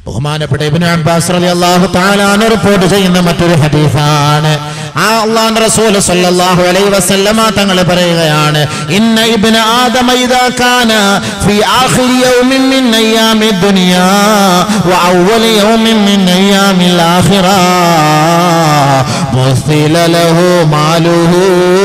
ബഹുമാനപ്പെട്ട Ibn Abbas റളിയല്ലാഹു തആല അൻഹു റിപ്പോർട്ട് ചെയ്യുന്ന മറ്റൊരു ഹദീസാണ് ആ അല്ലാഹുവിന്റെ റസൂൽ സല്ലല്ലാഹു അലൈഹി വസല്ലമ തങ്ങൾ പറയുകയാണ് ഇന്ന ഇബ്ന ആദമ ഇദാ കാന ഫി ആഖിരി യൗമിൻ മിൻ അയ്യാമി ദുനിയാ വ അവ്വൽ യൗമിൻ മിൻ അയ്യാമിൽ ആഖിറ മുസ്തില ലഹു മാലുഹു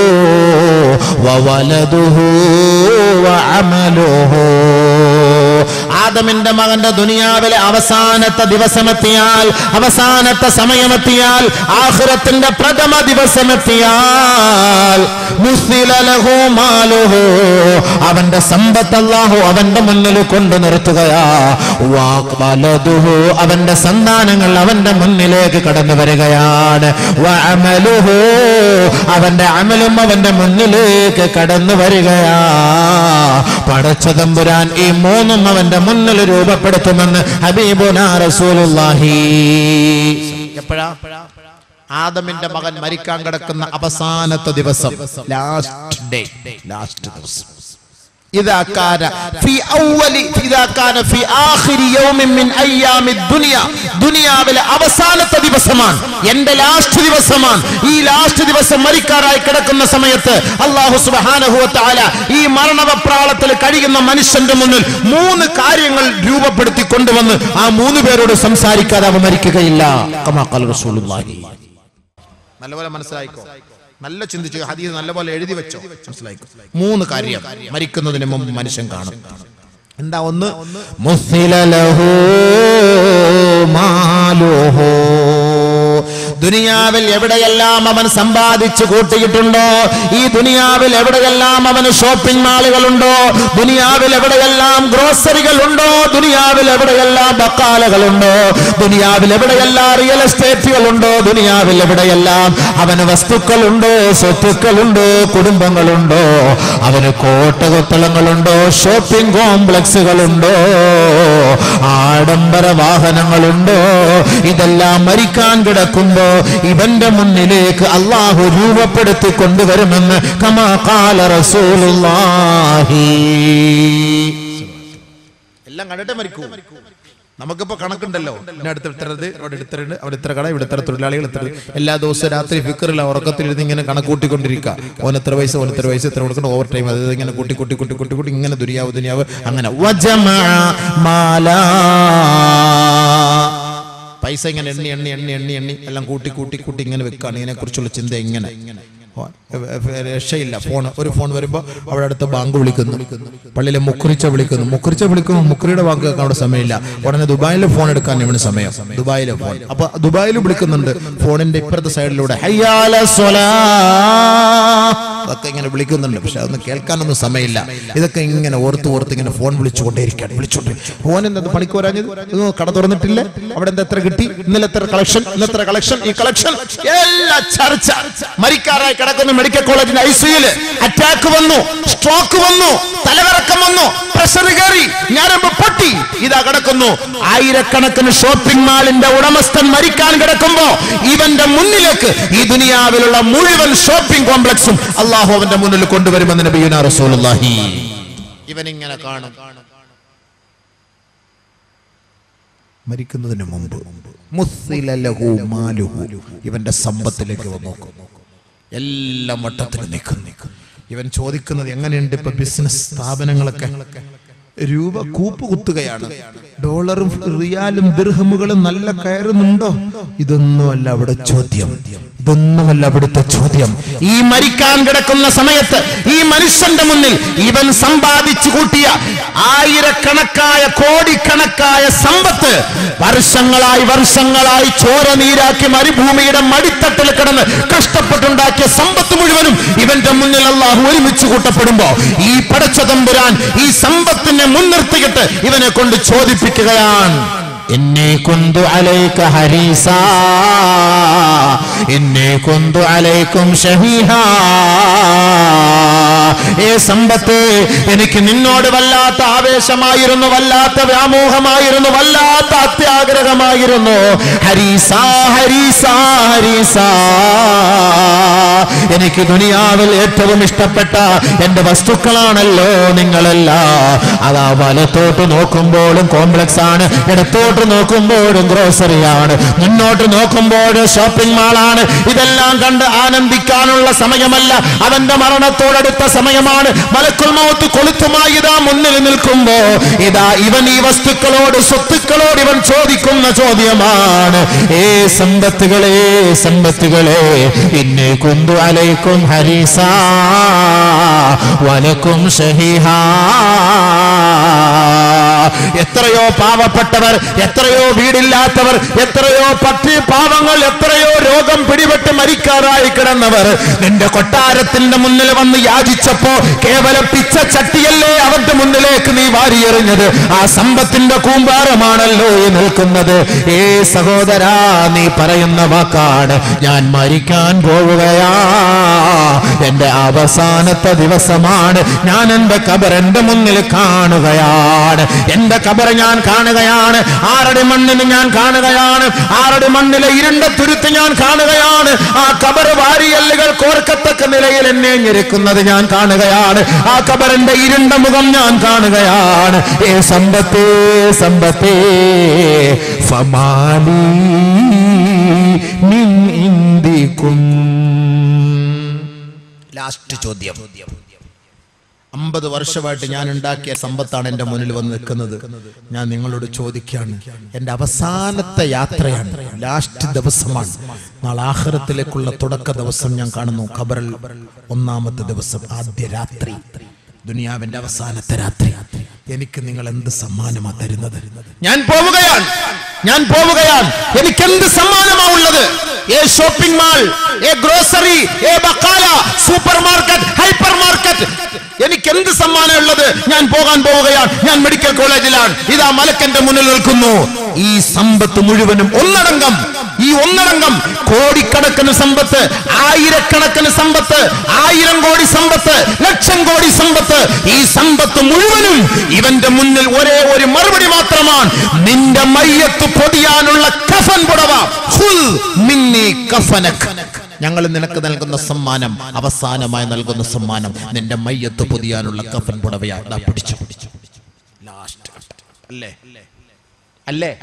വവലതുഹു വഅമലുഹു ആദമിന്റെ മകന്റെ ദുനിയാവിലെ അവസാനത്തെ ദിവസമെത്തിയാൽ അവസാനത്തെ സമയമെത്തിയാൽ ആഖിറത്തിന്റെ പ്രഥമ ദിവസമെത്തിയാൽ മുസ്ലില ലഹു മാലുഹു അവന്റെ സമ്പത്ത് അല്ലാഹു അവന്റെ മുന്നിൽ കൊണ്ടു നിർത്തുകയാ വലതുഹു അവന്റെ സന്താനങ്ങൾ അവന്റെ മുന്നിലേക്ക് കടന്നു വരികയാണ് വഅമലുഹു അവന്റെ അമലും അവന്റെ മുന്നിലേക്ക് കടന്നു വരികയാ പടച്ചതമ്പുരാൻ ഈ മൂന്നും അവന്റെ മുന്നിൽ രൂപപ്പെടുത്തുമെന്ന് ഹബീബുന റസൂലുള്ളാഹി എപ്പോഴാ ആദമിന്റെ മകൻ മരിക്കാൻ കിടക്കുന്ന അവസാനത്തെ ദിവസം ലാസ്റ്റ് ഡേ ലാസ്റ്റ് ദിവസം إذا كان في أول إذا كان في آخر يوم من أيام الدنيا ദുനിയാവിലെ അവസാനത്തെ ദിവസമാണ് എന്റെ ലാസ്റ്റ് ദിവസമാണ് ഈ ലാസ്റ്റ് ദിവസം മരിക്കാറായി കിടക്കുന്ന സമയത്ത് അള്ളാഹു സുബ്ഹാനഹു വ തആല ഈ മരണവപ്രാളത്തിൽ കഴിയുന്ന മനുഷ്യന്റെ മുന്നിൽ മൂന്ന് കാര്യങ്ങൾ രൂപപ്പെടുത്തി കൊണ്ടുവന്ന് ആ മൂന്ന് പേരോട് സംസാരിക്കാതെ അവ മരിക്കുകയില്ല കമാ ഖാല റസൂലുള്ളാഹി നല്ലപോലെ മനസ്സിലായിക്കോ നല്ല ചിന്തിച്ചു ഹദീസ് നല്ലപോലെ എഴുതി വെച്ചോ മനസ്സിലായിക്കോ മൂന്ന് കാര്യം മരിക്കുന്നതിന് മുമ്പ് മനുഷ്യൻ കാണും എന്താ ഒന്ന് മുസ്ലില ലഹു മാലുഹു ദുനിയാവിൽ എവിടെയെല്ലാം അവൻ സമ്പാദിച്ചു കൂട്ടിയിട്ടുണ്ടോ ഈ ദുനിയാവിൽ എവിടെയെല്ലാം അവന് ഷോപ്പിംഗ് മാളുകളുണ്ടോ ദുനിയാവിൽ എവിടെയെല്ലാം ഗ്രോസറികൾ ഉണ്ടോ ദുനിയാവിൽ എവിടെയെല്ലാം ബക്കാലകളുണ്ടോ ദുനിയാവിൽ എവിടെയെല്ലാം റിയൽ എസ്റ്റേറ്റുകളുണ്ടോ ദുനിയാവിൽ എവിടെയെല്ലാം അവന് വസ്തുക്കളുണ്ടോ സ്വത്തുക്കളുണ്ടോ കുടുംബങ്ങളുണ്ടോ അവന് കോട്ടകൊത്തളങ്ങളുണ്ടോ ഷോപ്പിംഗ് കോംപ്ലക്സുകളുണ്ടോ ആഡംബര വാഹനങ്ങളുണ്ടോ ഇതെല്ലാം മരിക്കാൻ കിടക്കുമ്പോ ഇവന്റെ മുന്നിലേക്ക് അള്ളാഹു രൂപപ്പെടുത്തി കൊണ്ടുവരുമെന്ന് കമാ കാല റസൂലുള്ളാഹി എല്ലാം കണ്ടിട്ട് മരിക്കൂ നമുക്കിപ്പോ കണക്കുണ്ടല്ലോ ഇന്ന അടുത്ത് ഇത്തരത് അവിടെ ഇത്തരുണ്ട് അവിടെ ഇത്ര കട ഇവിടെ ഇത്ര തൊഴിലാളികൾ ഇത്ര എല്ലാ ദിവസവും രാത്രി ഫിക്കറില്ല ഉറക്കത്തിലിരുന്ന് ഇങ്ങനെ കണക്ക് കൂട്ടിക്കൊണ്ടിരിക്കുക ഓൻ എത്ര വയസ്സ് ഓൻ എത്ര വയസ്സ് എത്ര കൊടുക്കണം ഓവർ ടൈം അത് ഇങ്ങനെ കൂട്ടി കൂട്ടി കൂട്ടി കൂട്ടി കൂട്ടി ഇങ്ങനെ ദുനിയാവ് ദുനിയാവ് അങ്ങനെ വജമഅ മാലാ. പൈസ ഇങ്ങനെ എണ്ണി എണ്ണി എണ്ണി എണ്ണി എണ്ണി എല്ലാം കൂട്ടി കൂട്ടി കൂട്ടി ഇങ്ങനെ വെക്കാണ് ഇതിനെ കുറിച്ചുള്ള ചിന്ത ഇങ്ങനെ ഓ, എ- എ- രക്ഷയില്ല ഫോൺ ഒരു ഫോൺ വരുമ്പോ അവിടെ അടുത്ത് ബാങ്ക് വിളിക്കുന്നു പള്ളിയിലെ മുക്കുറിച്ച വിളിക്കുന്നു മുക്കുറിച്ച വിളിക്കുമ്പോൾ മുക്കുറിയുടെ ബാങ്ക് കേൾക്കാൻ അവിടെ സമയമില്ല ഉടനെ ദുബായിലെ ഫോൺ എടുക്കാൻ ഇവന് സമയം ദുബായിലെ ഫോൺ അപ്പൊ ദുബായിൽ വിളിക്കുന്നുണ്ട് ഫോണിന്റെ ഇപ്പുറത്തെ സൈഡിലൂടെ ഹയ്യാല സ്വലാ അതൊക്കെ ഇങ്ങനെ വിളിക്കുന്നുണ്ട് പക്ഷെ അതൊന്നും കേൾക്കാനൊന്നും സമയമില്ല ഇതൊക്കെ ഇങ്ങനെ ഓർത്ത് ഓർത്ത് ഇങ്ങനെ ഫോൺ വിളിച്ചുകൊണ്ടേയിരിക്കുകയാണ് വിളിച്ചോണ്ട് ഫോൻ എന്താ പണിക്ക് വരാഞ്ഞത് ഇത് കട തുറന്നിട്ടില്ലേ അവിടെ എന്താ എത്ര കിട്ടി ഇന്നലെ എത്ര കളക്ഷൻ ഇന്നത്തെ കളക്ഷൻ ഈ കളക്ഷൻ എല്ലാ ചർച്ച മരിക്കാറായി കിടക്കുന്ന മെഡിക്കൽ കോളേജിന്റെ ഐസിയുല് അറ്റാക്ക് വന്നു സ്ട്രോക്ക് വന്നു തലകറക്കം വന്നു പ്രഷർ കയറി ഞരമ്പ് പൊട്ടി ഇതാ കിടക്കുന്നു ആയിരക്കണക്കിന് ഷോപ്പിംഗ് മാളിന്റെ ഉടമസ്ഥൻ മരിക്കാൻ കിടക്കുമ്പോ ഇവന്റെ മുന്നിലേക്ക് ഈ ദുനിയാവിലുള്ള മുഴുവൻ ഷോപ്പിംഗ് കോംപ്ലക്സും അള്ളാഹു അവന്റെ മുന്നിൽ കൊണ്ടുവരുമെന്ന് നബിയുന റസൂലുള്ളാഹി ഇവൻ ഇങ്ങനെ കാണും മരിക്കുന്നതിന് മുമ്പ് മുസ്സില ലഹു മാലുഹു. ഇവന്റെ സമ്പത്തിലേക്ക് ഇവൻ നോക്കും എല്ലാം വട്ടത്തിൽ നിൽക്കും ഇവൻ ചോദിക്കുന്നത് എങ്ങനെയുണ്ട് ഇപ്പൊ ബിസിനസ് സ്ഥാപനങ്ങളൊക്കെ രൂപ കൂപ്പ് കുത്തുകയാണ് ഡോളറും റിയാലും ദിർഹമുകളും നല്ല കയറുന്നുണ്ടോ ഇതൊന്നുമല്ല അവിടെ ചോദ്യം ഇതൊന്നുമല്ല അവിടുത്തെ ചോദ്യം ഈ മരിക്കാൻ കിടക്കുന്ന സമയത്ത് ഈ മനുഷ്യന്റെ മുന്നിൽ ഇവൻ സമ്പാദിച്ചു കൂട്ടിയ ആയിരക്കണക്കായ കോടിക്കണക്കായ സമ്പത്ത് വർഷങ്ങളായി വർഷങ്ങളായി ചോര നീരാക്കി മരുഭൂമിയുടെ മടിത്തട്ടിൽ കിടന്ന് കഷ്ടപ്പെട്ടുണ്ടാക്കിയ സമ്പത്ത് മുഴുവനും ഇവന്റെ മുന്നിൽ അള്ളാഹു ഒരുമിച്ച് കൂട്ടപ്പെടുമ്പോ ഈ പടച്ച തമ്പുരാൻ ഈ സമ്പത്തിനെ മുൻനിർത്തിയിട്ട് ഇവനെ കൊണ്ട് ചോദിപ്പിക്കുകയാണ് എന്നെ കൊന്തു അലൈക ഹരീസ എന്നെ കൊന്തു അലൈക്കും ഷഹീഹ ഏ സമ്പത്ത് എനിക്ക് നിന്നോട് വല്ലാത്ത ആവേശമായിരുന്നു വല്ലാത്ത വ്യാമോഹമായിരുന്നു വല്ലാത്ത അത്യാഗ്രഹമായിരുന്നു ഹരീസ ഹരീസ ഹരീസ എനിക്ക് ദുനിയാവിൽ ഏറ്റവും ഇഷ്ടപ്പെട്ട എന്റെ വസ്തുക്കളാണല്ലോ നിങ്ങളല്ല അതാ വലത്തോട്ട് നോക്കുമ്പോഴും കോംപ്ലക്സ് ആണ് ഇടത്തോട്ട് നോക്കുമ്പോഴും ഗ്രോസറിയാണ് മുന്നോട്ട് നോക്കുമ്പോഴും ഷോപ്പിംഗ് മാളാണ് ഇതെല്ലാം കണ്ട് ആനന്ദിക്കാനുള്ള സമയമല്ല അവന്റെ മരണത്തോടടുത്ത സമയമാണ് മലക്കുൽ മൗത്ത് കൊളുത്തുമായി ഇതാ മുന്നിൽ നിൽക്കുമ്പോ ഇതാ ഇവൻ ഈ വസ്തുക്കളോട് സ്വത്തുക്കളോട് ഇവൻ ചോദിക്കുന്ന ചോദ്യമാണ് ഏ സമ്പത്തുകളെ സമ്പത്തുകളെ ഇന്നെ കുന്തു അലൈക്കും ഹരീസ വലക്കും ഷഹീഹാ എത്രയോ പാവപ്പെട്ടവർ എത്രയോ വീടില്ലാത്തവർ എത്രയോ പട്ടി പാവങ്ങൾ എത്രയോ രോഗം പിടിപെട്ട് മരിക്കാറായി കിടന്നവർ നിന്റെ കൊട്ടാരത്തിന്റെ മുന്നിൽ വന്ന് യാചിച്ചപ്പോ കേവലം പിച്ച ചട്ടിയല്ലേ അവന്റെ മുന്നിലേക്ക് നീ വാരിയെറിഞ്ഞത് ആ സമ്പത്തിന്റെ കൂമ്പാരമാണല്ലോ ഈ നിൽക്കുന്നത് ഏ സഹോദരാ നീ പറയുന്ന വാക്കാണ് ഞാൻ മരിക്കാൻ പോവുകയാ എന്റെ അവസാനത്തെ ദിവസമാണ് ഞാൻ എന്റെ കബർ എന്റെ മുന്നിൽ കാണുകയാണ് എന്റെ കബർ ഞാൻ കാണുകയാണ് ആറടി മണ്ണിന് ഞാൻ കാണുകയാണ് ആറടി മണ്ണിലെ ഇരുണ്ട തുരുത്ത് ഞാൻ കാണുകയാണ് ആ കബർ വാരിയല്ലുകൾ കോർക്കത്തക്ക നിലയിൽ എന്നെ ഞെരുക്കുന്നത് ഞാൻ കാണുകയാണ് ആ കബറിന്റെ ഇരുണ്ട മുഖം ഞാൻ കാണുകയാണ് ഏ സമ്പത്തേ സമ്പത്തേ ഫമാലി മിൻ ഇന്ദിക്കും ലാസ്റ്റ് ചോദ്യം അമ്പത് വർഷമായിട്ട് ഞാൻ ഉണ്ടാക്കിയ സമ്പത്താണ് എൻ്റെ മുന്നിൽ വന്ന് നിൽക്കുന്നത് ഞാൻ നിങ്ങളോട് ചോദിക്കുകയാണ് എൻ്റെ അവസാനത്തെ യാത്രയാണ് ലാസ്റ്റ് ദിവസമാണ് നാളെ ആഹ്റത്തിലേക്കുള്ള തുടക്ക ദിവസം ഞാൻ കാണുന്നു ഖബറിൽ ഒന്നാമത്തെ ദിവസം ആദ്യ രാത്രി ദുനിയാവിന്റെ അവസാനത്തെ രാത്രി എനിക്ക് നിങ്ങൾ എന്ത് സമ്മാനമാ തരുന്നത് ഞാൻ പോവുകയാണ് ഞാൻ പോവുകയാണ് എനിക്ക് എന്ത് സമ്മാനമാ ഉള്ളത് ഏ ഷോപ്പിംഗ് മാൾ ഏ ഗ്രോസറി ഏ ബക്കാല സൂപ്പർ മാർക്കറ്റ് ഹൈപ്പർ മാർക്കറ്റ് എനിക്ക് എന്ത് സമ്മാനം ഉള്ളത് ഞാൻ പോകാൻ പോവുകയാണ് ഞാൻ മെഡിക്കൽ കോളേജിലാണ് ഇതാ മലക്കന്റെ മുന്നിൽ നിൽക്കുന്നു ഈ സമ്പത്ത് മുഴുവനും ഒന്നടങ്കം ഈ ഒന്നടങ്കം കോടിക്കണക്കിന് സമ്പത്ത് ആയിരക്കണക്കിന് സമ്പത്ത് ആയിരം കോടി സമ്പത്ത് ലക്ഷം കോടി സമ്പത്ത് ഈ സമ്പത്ത് മുഴുവനും ഇവന്റെ മുന്നിൽ ഒരേ ഒരു മറുപടി മാത്രമാണ് നിന്റെ മയ്യത്ത് പൊതിയാനുള്ള കഫൻ പുടവ ഖുൽ മിന്നി കഫനക് ഞങ്ങൾ നിനക്ക് നൽകുന്ന സമ്മാനം അവസാനമായി നൽകുന്ന സമ്മാനം നിന്റെ മയ്യത്ത് പൊതിയാനുള്ള കഫൻ പുടവയാ ദാ പിടിച്ചു ലാസ്റ്റ് അല്ലേ അല്ലേ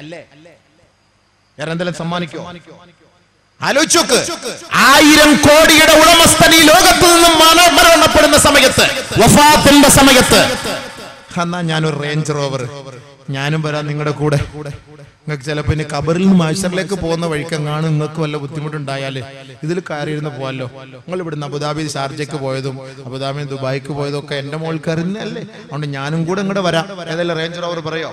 വേറെ എന്തെങ്കിലും സമ്മാനിക്കോ ആലോചിച്ചോക്ക് ആയിരം കോടിയുടെ ഉടമസ്ഥൻ ഈ ലോകത്ത് നിന്നും മര- മരണപ്പെടുന്ന സമയത്ത് വഫാത്തിന്റെ സമയത്ത് എന്നാ ഞാനൊരു റേഞ്ച് റോവർ ഞാനും വരാം നിങ്ങളുടെ കൂടെ നിങ്ങൾക്ക് ചിലപ്പോ ഇനി കബറിൽ നിന്ന് മാസ്റ്ററിലേക്ക് പോകുന്ന വഴിക്കെങ്ങാണ് നിങ്ങൾക്ക് വല്ല ബുദ്ധിമുട്ടുണ്ടായാല് ഇതിൽ കയറിയിരുന്ന് പോവല്ലോ നിങ്ങൾ ഇവിടുന്ന് അബുദാബി ഷാർജയ്ക്ക് പോയതും അബുദാബി ദുബായിക്ക് പോയതും ഒക്കെ എന്റെ മോൾ കറിഞ്ഞല്ലേ അതുകൊണ്ട് ഞാനും കൂടെ ഇങ്ങോട്ട് വരാം ഏതെല്ലാം റേഞ്ച് റോവർ പറയോ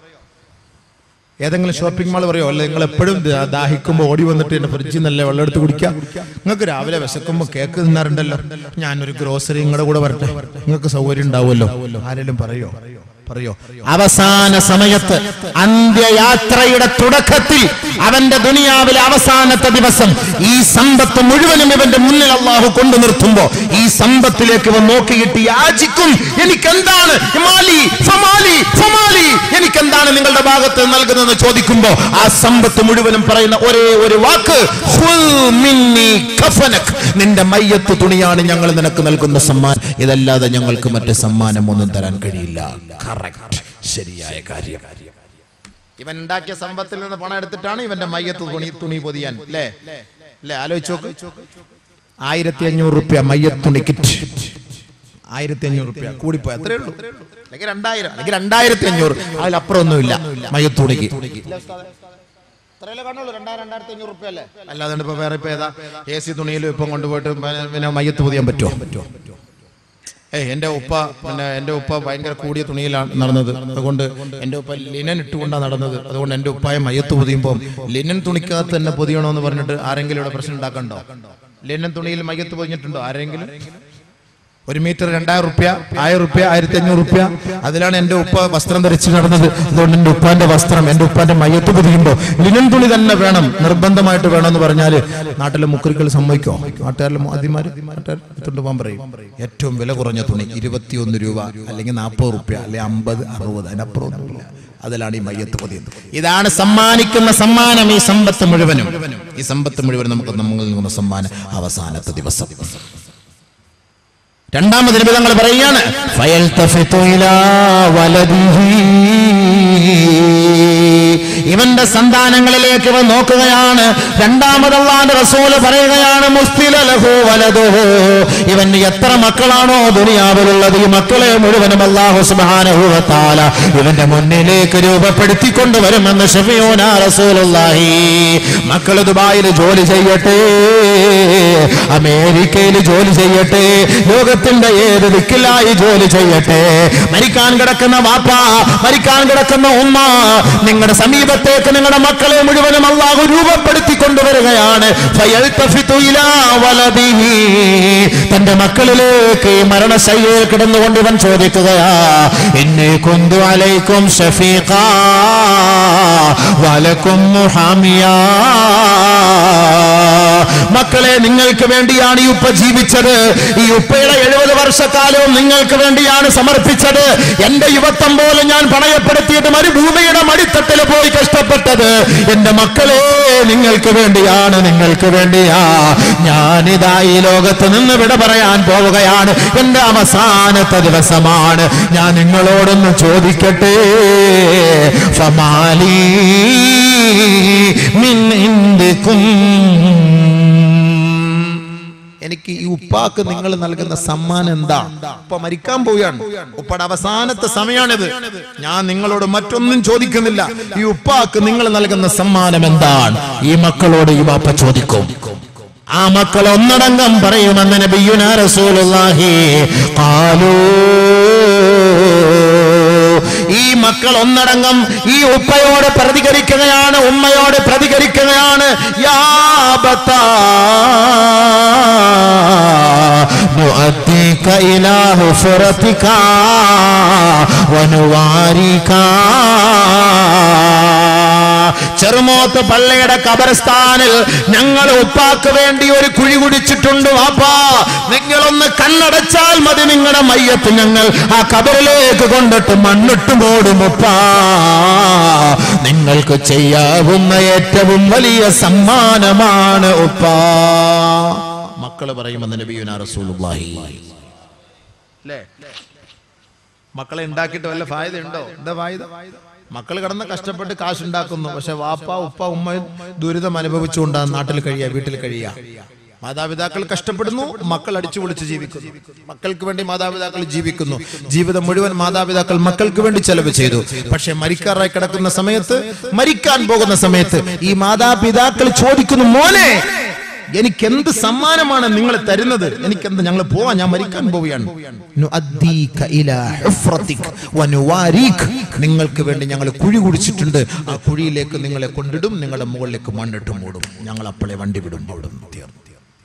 ഏതെങ്കിലും ഷോപ്പിംഗ് മാൾ പറയോ അല്ലെ നിങ്ങൾ എപ്പോഴും ദാ- ദാഹിക്കുമ്പോൾ ഓടി വന്നിട്ട് എന്റെ ഫ്രിഡ്ജിൽ നല്ല വെള്ളം എടുത്ത് കുടിക്കാം നിങ്ങൾക്ക് രാവിലെ വിശക്കുമ്പോൾ കേക്ക് തിന്നാറുണ്ടല്ലോ ഞാനൊരു ഗ്രോസറി നിങ്ങളുടെ കൂടെ വരട്ടെ നിങ്ങൾക്ക് സൗകര്യം ഉണ്ടാവുമല്ലോ ആരെങ്കിലും പറയോ പറയോ അവസാന സമയത്ത് അന്ത്യയാത്രയുടെ തുടക്കത്തിൽ അവന്റെ ദുനിയാവിലെ അവസാനത്തെ ദിവസം ഈ സമ്പത്ത് മുഴുവനും ഇവന്റെ മുന്നിൽ അള്ളാഹു കൊണ്ടു നിർത്തുമ്പോ ഈ സമ്പത്തിലേക്ക് ഇവൻ നോക്കിയിട്ട് യാചിക്കും എനിക്കെന്താണ് മാലി ഫമാലി ഫമാലി എനിക്കെന്താണ് നിങ്ങളുടെ ഭാഗത്ത് നൽകുന്നതെന്ന് ചോദിക്കുമ്പോ ആ സമ്പത്ത് മുഴുവനും പറയുന്ന ഒരേ ഒരു വാക്ക് "ഖുൽ മിന്നി കഫനക്." നിന്റെ മയ്യത്ത് തുണിയാണ് ഞങ്ങൾ നിനക്ക് നൽകുന്ന സമ്മാനം ഇതല്ലാതെ ഞങ്ങൾക്ക് മറ്റ് സമ്മാനം ഒന്നും തരാൻ കഴിയില്ല കറക്റ്റ് ശരിയായ കാര്യം ഇവൻ ഉണ്ടാക്കിയ സമ്പത്തിൽ നിന്ന് പണം എടുത്തിട്ടാണ് ഇവന്റെ മയ്യത്ത് തുണി തുണി പൊതിയാൻ അല്ലേ അല്ലേ ആലോചിച്ച് നോക്ക് ആയിരത്തി അഞ്ഞൂറ് റുപ്യ മയ്യത്ത് തുണി കിറ്റ് ആയിരത്തി അഞ്ഞൂറ് റുപ്യ കൂടിപ്പോയി അത്രേ ഉള്ളൂ അല്ലെങ്കിൽ രണ്ടായിരം അല്ലെങ്കിൽ രണ്ടായിരത്തി അഞ്ഞൂറ് അതിലപ്പുറം ഒന്നുമില്ല മയ്യത്ത് തുണിക്ക് അല്ലാതെ ഇപ്പൊ വേറെ ഇപ്പൊ ഏതാ എ സി തുണിയിലും ഇപ്പം കൊണ്ടുപോയിട്ട് പിന്നെ- പിന്നെ മയ്യത്ത് പൊതിയാൻ പറ്റുമോ ഏയ് എന്റെ ഉപ്പ പിന്നെ എന്റെ ഉപ്പ ഭയങ്കര കൂടിയ തുണിയിലാണ് നടന്നത് അതുകൊണ്ട് എന്റെ ഉപ്പ ലിനൻ ഇട്ടുകൊണ്ടാണ് നടന്നത് അതുകൊണ്ട് എന്റെ ഉപ്പായ മയ്യത്ത് പൊതിയുമ്പോൾ ലിനൻ തുണിക്കകത്ത് തന്നെ പൊതിയണമെന്ന് പറഞ്ഞിട്ട് ആരെങ്കിലും ഇവിടെ പ്രശ്നം ഉണ്ടാക്കണ്ടോ ലിനൻ തുണിയിൽ മയ്യത്ത് പൊതിഞ്ഞിട്ടുണ്ടോ ആരെങ്കിലും ഒരു മീറ്റർ രണ്ടായിരം റുപ്യ ആയിരം റുപ്യ ആയിരത്തി അഞ്ഞൂറ് റുപ്യ അതിലാണ് എന്റെ ഉപ്പ വസ്ത്രം ധരിച്ച് നടന്നത് അതുകൊണ്ട് എന്റെ ഉപ്പാന്റെ വസ്ത്രം എന്റെ ഉപ്പാന്റെ മയ്യത്ത് പൊതിയുമ്പോ ലിനൻ തുണി തന്നെ വേണം നിർബന്ധമായിട്ട് വേണമെന്ന് പറഞ്ഞാല് നാട്ടിലെ മുക്കുരികൾ സമ്മതിക്കോ നാട്ടുകാരിലെ അതിമാര് നാട്ടുകാർ എടുത്തോണ്ട് പോകാൻ പറയും ഏറ്റവും വില കുറഞ്ഞ തുണി ഇരുപത്തിയൊന്ന് രൂപ അല്ലെങ്കിൽ നാൽപ്പത് റുപ്യ അല്ലെങ്കിൽ അമ്പത് അറുപത് അതിനപ്പുറം ഒന്നുമില്ല അതിലാണ് ഈ മയ്യത്ത് പൊതിയുന്നത് ഇതാണ് സമ്മാനിക്കുന്ന സമ്മാനം ഈ സമ്പത്ത് മുഴുവനും ഈ സമ്പത്ത് മുഴുവൻ നമുക്ക് നമ്മൾ നൽകുന്ന സമ്മാനം അവസാനത്തെ ദിവസം രണ്ടാമത് നിബിധങ്ങൾ പറയുകയാണ് ഫയൽതഫിതു ഇലാ വലദിഹി. ഇവന്റെ സന്താനങ്ങളിലേക്ക് ഇവൻ നോക്കുകയാണ് രണ്ടാമതല്ലാന്റെ റസൂല് പറയുകയാണ് മുസ്തില ലഹു വലതുഹു ഇവന് എത്ര മക്കളാണോ ദുനിയാവിലുള്ളത് ഈ മക്കളെ മുഴുവനും അല്ലാഹു സുബ്ഹാനഹു വ തആല ഇവന്റെ മുന്നിലേക്ക് രൂപപ്പെടുത്തിക്കൊണ്ട് വരുമെന്ന് ഷഫിയൂന റസൂലുള്ളാഹി മക്കൾ ദുബായിൽ ജോലി ചെയ്യട്ടെ അമേരിക്കയിൽ ജോലി ചെയ്യട്ടെ ലോകത്തിന്റെ ഏത് ദിക്കിലായി ജോലി ചെയ്യട്ടെ മരിക്കാൻ കിടക്കുന്ന വാപ്പ മരിക്കാൻ കിടക്കുന്ന ഉമ്മ നിങ്ങളുടെ സമീപത്തേക്ക് നിങ്ങളുടെ മക്കളെ മുഴുവനും അള്ളാഹു രൂപപ്പെടുത്തി കൊണ്ടുവരികയാണ് ഫയൽതഫിതു ഇലാ വലദിഹി. തന്റെ മക്കളിലേക്ക് ഈ മരണശയ്യയിൽ കിടന്നുകൊണ്ട് ഇവൻ ചോദിക്കുകയാ എന്നെ കൊന്തു അലൈക്കും ഷഫീഖ വലക്കും മുഹാമിയാ മക്കളെ നിങ്ങൾക്ക് വേണ്ടിയാണ് ഈ ഉപ്പ ജീവിച്ചത് ഈ ഉപ്പയുടെ എഴുപത് വർഷക്കാലവും നിങ്ങൾക്ക് വേണ്ടിയാണ് സമർപ്പിച്ചത് എന്റെ യുവത്വം പോലെ ഞാൻ പണയപ്പെടുത്തിയിട്ട് മരുഭൂമിയുടെ മടിത്തട്ടിൽ പോയി കഷ്ടപ്പെട്ടത് എന്റെ മക്കളെ നിങ്ങൾക്ക് വേണ്ടിയാണ് നിങ്ങൾക്ക് വേണ്ടിയാ ഞാനിതാ ഈ ലോകത്ത് നിന്ന് വിട പറയാൻ പോവുകയാണ് എന്റെ അവസാനത്തെ ദിവസമാണ് ഞാൻ നിങ്ങളോടൊന്ന് ചോദിക്കട്ടെ ഫമാലി മിൻ ഇന്ദിക്കും എനിക്ക് ഈ ഉപ്പാക്ക് നിങ്ങൾ നൽകുന്ന സമ്മാനം എന്താ ഉപ്പ മരിക്കാൻ പോവുകയാണ് ഉപ്പയുടെ അവസാനത്തെ സമയമാണിത് ഞാൻ നിങ്ങളോട് മറ്റൊന്നും ചോദിക്കുന്നില്ല ഈ ഉപ്പാക്ക് നിങ്ങൾ നൽകുന്ന സമ്മാനം എന്താണ് ഈ മക്കളോട് ഈ വാപ്പ ചോദിക്കും ആ മക്കൾ ഒന്നടങ്കം പറയുമെന്ന് നബിയുന റസൂലുള്ളാഹി ഖാലൂ ഈ മക്കൾ ഒന്നടങ്കം ഈ ഉപ്പയോട് പ്രതികരിക്കുകയാണ് ഉമ്മയോട് പ്രതികരിക്കുകയാണ് യാ ബത്താ نؤديك إلى حفرتك ونواريك ചെറുമോത്ത് പള്ളിയുടെ കബർസ്ഥാനിൽ ഞങ്ങൾ ഉപ്പാക്ക് വേണ്ടി ഒരു കുഴി കുടിച്ചിട്ടുണ്ട് വാപ്പാ നിങ്ങളൊന്ന് കണ്ണടച്ചാൽ മതി നിങ്ങളുടെ മയ്യത്ത് ഞങ്ങൾ ആ കബറിലേക്ക് കൊണ്ടിട്ട് മണ്ണിട്ട് മൂടും ഉപ്പാ നിങ്ങൾക്ക് ചെയ്യാവുന്ന ഏറ്റവും വലിയ സമ്മാനമാണ് ഉപ്പാ മക്കള് പറയുമെന്ന് നബിയുന റസൂലുള്ളാഹി അല്ലേ മക്കളെ ഉണ്ടാക്കിയിട്ട് വല്ല ഫായത ഉണ്ടോ എന്താ ഫായത മക്കൾ കിടന്ന് കഷ്ടപ്പെട്ട് കാശുണ്ടാക്കുന്നു പക്ഷെ വാപ്പ ഉപ്പ ഉമ്മ ദുരിതം അനുഭവിച്ചുകൊണ്ടാണ് നാട്ടിൽ കഴിയുക വീട്ടിൽ കഴിയുക മാതാപിതാക്കൾ കഷ്ടപ്പെടുന്നു മക്കൾ അടിച്ചു പൊളിച്ച് ജീവിക്കുന്നു മക്കൾക്ക് വേണ്ടി മാതാപിതാക്കൾ ജീവിക്കുന്നു ജീവിതം മുഴുവൻ മാതാപിതാക്കൾ മക്കൾക്ക് വേണ്ടി ചെലവ് ചെയ്തു പക്ഷെ മരിക്കാറായി കിടക്കുന്ന സമയത്ത് മരിക്കാൻ പോകുന്ന സമയത്ത് ഈ മാതാപിതാക്കൾ ചോദിക്കുന്നു മോനെ എനിക്ക് എന്ത് സമ്മാനമാണ് നിങ്ങൾ തരുന്നത് എനിക്കെന്ത് ഞങ്ങൾ പോവാ ഞാൻ മരിക്കാൻ പോവുകയാണ് നുഅദ്ദീക ഇലാ ഹുഫ്രതിക് വനുവാരീക്. നിങ്ങൾക്ക് വേണ്ടി ഞങ്ങൾ കുഴി കുടിച്ചിട്ടുണ്ട് ആ കുഴിയിലേക്ക് നിങ്ങളെ കൊണ്ടിടും നിങ്ങളുടെ മുകളിലേക്ക് മണ്ണിട്ട് മൂടും ഞങ്ങൾ അപ്പോഴേ വണ്ടി വിടും അവിടെ നിന്ന് തീർന്നു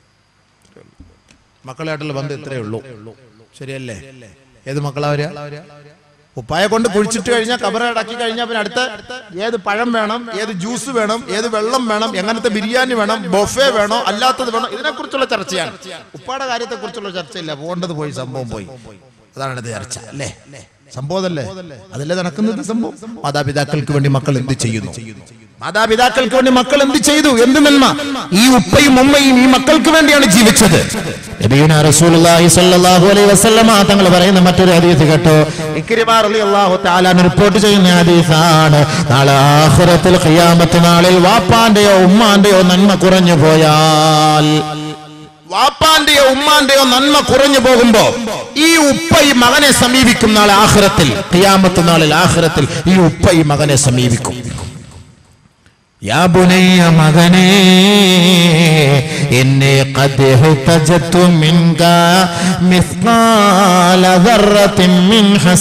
മക്കളായിട്ടുള്ള ബന്ധം ഇത്രയേ ഉള്ളൂ ശരിയല്ലേ ഏത് മക്കളാ വരിക ഉപ്പായെ കൊണ്ട് കുഴിച്ചിട്ട് കഴിഞ്ഞാൽ കബറടക്കി കഴിഞ്ഞാൽ പിന്നെ അടുത്ത ഏത് പഴം വേണം ഏത് ജ്യൂസ് വേണം ഏത് വെള്ളം വേണം എങ്ങനത്തെ ബിരിയാണി വേണം ബൊഫെ വേണോ അല്ലാത്തത് വേണോ ഇതിനെക്കുറിച്ചുള്ള ചർച്ചയാണ് ഉപ്പായുടെ കാര്യത്തെ കുറിച്ചുള്ള ചർച്ചയില്ല പോകേണ്ടത് പോയി സംഭവം പോയി അതാണ് അടുത്ത ചർച്ച അല്ലേ സംഭവമല്ലേ അതല്ലേ നടക്കുന്നത് സംഭവം മാതാപിതാക്കൾക്ക് വേണ്ടി മക്കൾ എന്ത് ചെയ്യുന്നു മാതാപിതാക്കൾക്ക് വേണ്ടി മക്കൾ എന്ത് ചെയ്തു എന്ത് നന്മ ഈ ഉപ്പയും ഉമ്മയും ഈ മക്കൾക്ക് വേണ്ടിയാണ് ജീവിച്ചത് നബിയുനാ റസൂലുള്ളാഹി സ്വല്ലല്ലാഹു അലൈഹി വസല്ലമ തങ്ങൾ പറയുന്ന മറ്റൊരു ഹദീസ് കേട്ടോ ഇക്രിമ റളിയല്ലാഹു തആല റിപ്പോർട്ട് ചെയ്യുന്ന ഹദീസാണ് നാളെ ആഖിറത്തിൽ ഖിയാമത്ത് നാളിൽ വാപ്പാന്റെയോ ഉമ്മാന്റെയോ നന്മ കുറഞ്ഞു പോയാൽ വാപ്പാന്റെയോ ഉമ്മാന്റെയോ നന്മ കുറഞ്ഞു പോകുമ്പോ ഈ ഉപ്പ ഈ മകനെ സമീപിക്കും നാളെ ആഖിറത്തിൽ ഖിയാമത്ത് നാളിൽ ആഖിറത്തിൽ ഈ ഉപ്പ ഈ മകനെ സമീപിക്കും يا بني مغني إني قد احتجت منك مثقال ذرة من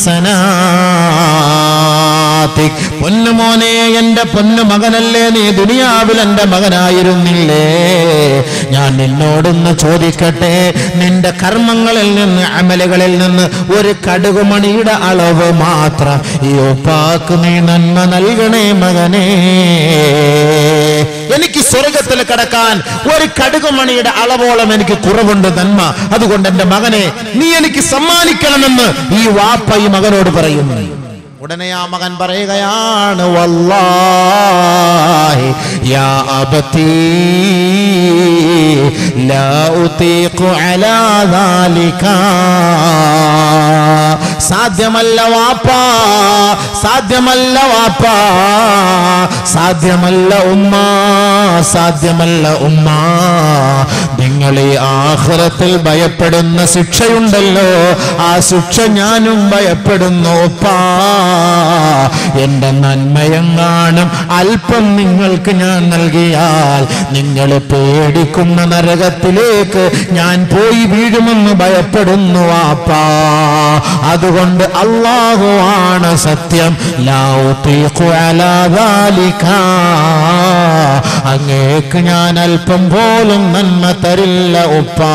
حسناتك പൊന്നു മോനെ എന്റെ പൊന്നു മകനല്ലേ നീ ദുനിയാവിൽ എന്റെ മകനായിരുന്നില്ലേ ഞാൻ നിന്നോടൊന്ന് ചോദിക്കട്ടെ നിന്റെ കർമ്മങ്ങളിൽ നിന്ന് അമലുകളിൽ നിന്ന് ഒരു കടുകുമണിയുടെ അളവ് മാത്രം ഈ ഉപ്പാക്ക് നീ നന്മ നൽകണേ മകനേ എനിക്ക് സ്വർഗത്തിൽ കടക്കാൻ ഒരു കടുകുമണിയുടെ അളവോളം എനിക്ക് കുറവുണ്ട് നന്മ അതുകൊണ്ട് എന്റെ മകനെ നീ എനിക്ക് സമ്മാനിക്കണമെന്ന് ഈ വാപ്പ ഈ മകനോട് പറയുന്നു ഉടനെ ആ മകൻ പറയുകയാണ് വല്ലാഹി യാ അബത്തി ലാ ഉതീഖു അലാ ذلك സാധ്യമല്ല വാപ്പാ സാധ്യമല്ല വാപ്പാ സാധ്യമല്ല ഉമ്മ സാധ്യമല്ല ഉമ്മ നിങ്ങൾ ഈ ആഹ്റത്തിൽ ഭയപ്പെടുന്ന ശിക്ഷയുണ്ടല്ലോ ആ ശിക്ഷ ഞാനും ഭയപ്പെടുന്നു ഉപ്പാ എന്റെ നന്മയെങ്ങാനും അല്പം നിങ്ങൾക്ക് ഞാൻ നൽകിയാൽ നിങ്ങൾ പേടിക്കുന്ന നരകത്തിലേക്ക് ഞാൻ പോയി വീഴുമെന്ന് ഭയപ്പെടുന്നു വാപ്പാ അതുകൊണ്ട് അള്ളാഹു ആണ് സത്യം ലാ ഉതീഖു അലാ ذلك. അങ്ങേക്ക് ഞാൻ അല്പം പോലും നന്മ തരില്ല ഉപ്പാ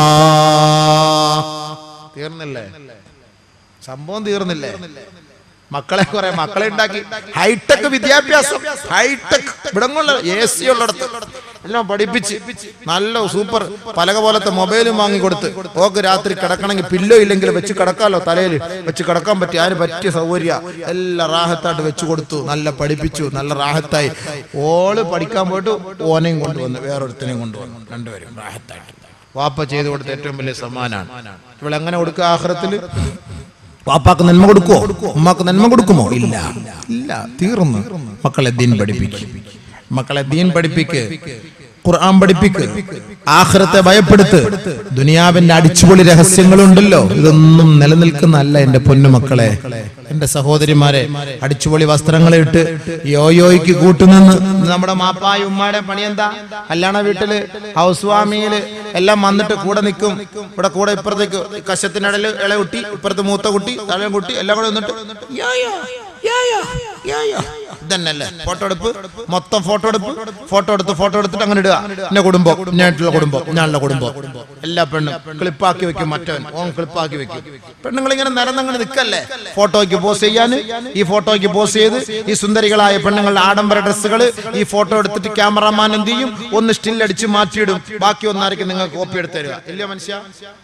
തീർന്നില്ലേ സംഭവം തീർന്നില്ലേ മക്കളെ കുറെ മക്കളെ ഉണ്ടാക്കി ഹൈടെക് വിദ്യാഭ്യാസം ഹൈടെക് ഇവിടങ്ങളിൽ എ സി ഉള്ളിടത്ത് എല്ലാം പഠിപ്പിച്ച് നല്ല സൂപ്പർ പലക പോലത്തെ മൊബൈലും വാങ്ങി കൊടുത്ത് ഓക്ക് രാത്രി കിടക്കണമെങ്കിൽ പില്ലോ ഇല്ലെങ്കിൽ വെച്ച് കിടക്കാലോ തലയിൽ വെച്ച് കിടക്കാൻ പറ്റി അതിന് പറ്റിയ സൗകര്യ എല്ലാം റാഹത്തായിട്ട് വെച്ച് കൊടുത്തു നല്ല പഠിപ്പിച്ചു നല്ല റാഹത്തായി ഓള് പഠിക്കാൻ പോയിട്ട് ഓനെയും കൊണ്ടുവന്നു വേറൊരുത്തനെയും കൊണ്ടുവന്നു രണ്ടുപേരും റാഹത്തായിട്ട് വാപ്പ ചെയ്തു കൊടുത്ത ഏറ്റവും വലിയ സമ്മാനാണ് ഇവളെങ്ങനെ കൊടുക്കുക ആഹ്റത്തിൽ വാപ്പാക്ക് നന്മ കൊടുക്കുമോ ഉമ്മാക്ക് നന്മ കൊടുക്കുമോ ഇല്ല ഇല്ല തീർന്നു മക്കളെ ദീൻ പഠിപ്പിക്കും മക്കളെ ദീൻ പഠിപ്പിക്ക് ഖുർആൻ പഠിപ്പിക്ക് ആഖിറത്തെ ഭയപ്പെടുത്ത് ദുനിയാവിന്റെ അടിച്ചുപൊളി രഹസ്യങ്ങളുണ്ടല്ലോ ഇതൊന്നും നിലനിൽക്കുന്നല്ല എന്റെ പൊന്നുമക്കളെ എന്റെ സഹോദരിമാരെ അടിച്ചുപൊളി വസ്ത്രങ്ങൾ ഇട്ട് യോയോയ്ക്ക് കൂട്ടുനിന്ന് നമ്മുടെ മാപ്പായ ഉമ്മാടെ പണി എന്താ കല്യാണ വീട്ടില് ഹൗസ് വാമിയില് എല്ലാം വന്നിട്ട് കൂടെ നിൽക്കും ഇവിടെ കൂടെ ഇപ്പുറത്തേക്ക് കശത്തിനിടയിൽ ഇള കുട്ടി ഇപ്പുറത്ത് മൂത്ത കുട്ടി തല കുട്ടി എല്ലാം കൂടെ വന്നിട്ട് യാ, യാ, യാ, യാ, യാ, യാ. ഇതന്നല്ലേ ഫോട്ടോ എടുപ്പ് മൊത്തം ഫോട്ടോ എടുപ്പ് ഫോട്ടോ എടുത്ത് ഫോട്ടോ എടുത്തിട്ട് അങ്ങനെ ഇടുക എന്റെ കുടുംബം ഞാനുള്ള കുടുംബം ഞാനുള്ള കുടുംബം എല്ലാ പെണ്ണും ക്ലിപ്പാക്കി വെക്കും മറ്റവൻ ഓൻ ക്ലിപ്പാക്കി വെക്കും പെണ്ണുങ്ങൾ ഇങ്ങനെ നിരന്നങ്ങനെ നിൽക്കല്ലേ ഫോട്ടോയ്ക്ക് പോസ്റ്റ് ചെയ്യാൻ ഈ ഫോട്ടോയ്ക്ക് പോസ്റ്റ് ചെയ്ത് ഈ സുന്ദരികളായ പെണ്ണുങ്ങളുടെ ആഡംബര ഡ്രസ്സുകൾ ഈ ഫോട്ടോ എടുത്തിട്ട് ക്യാമറമാൻ എന്ത് ചെയ്യും ഒന്ന് സ്റ്റിൽ അടിച്ച് മാറ്റിയിടും ബാക്കി ഒന്നായിരിക്കും നിങ്ങൾ കോപ്പി എടുത്ത് തരിക ഇല്ലയോ മനുഷ്യ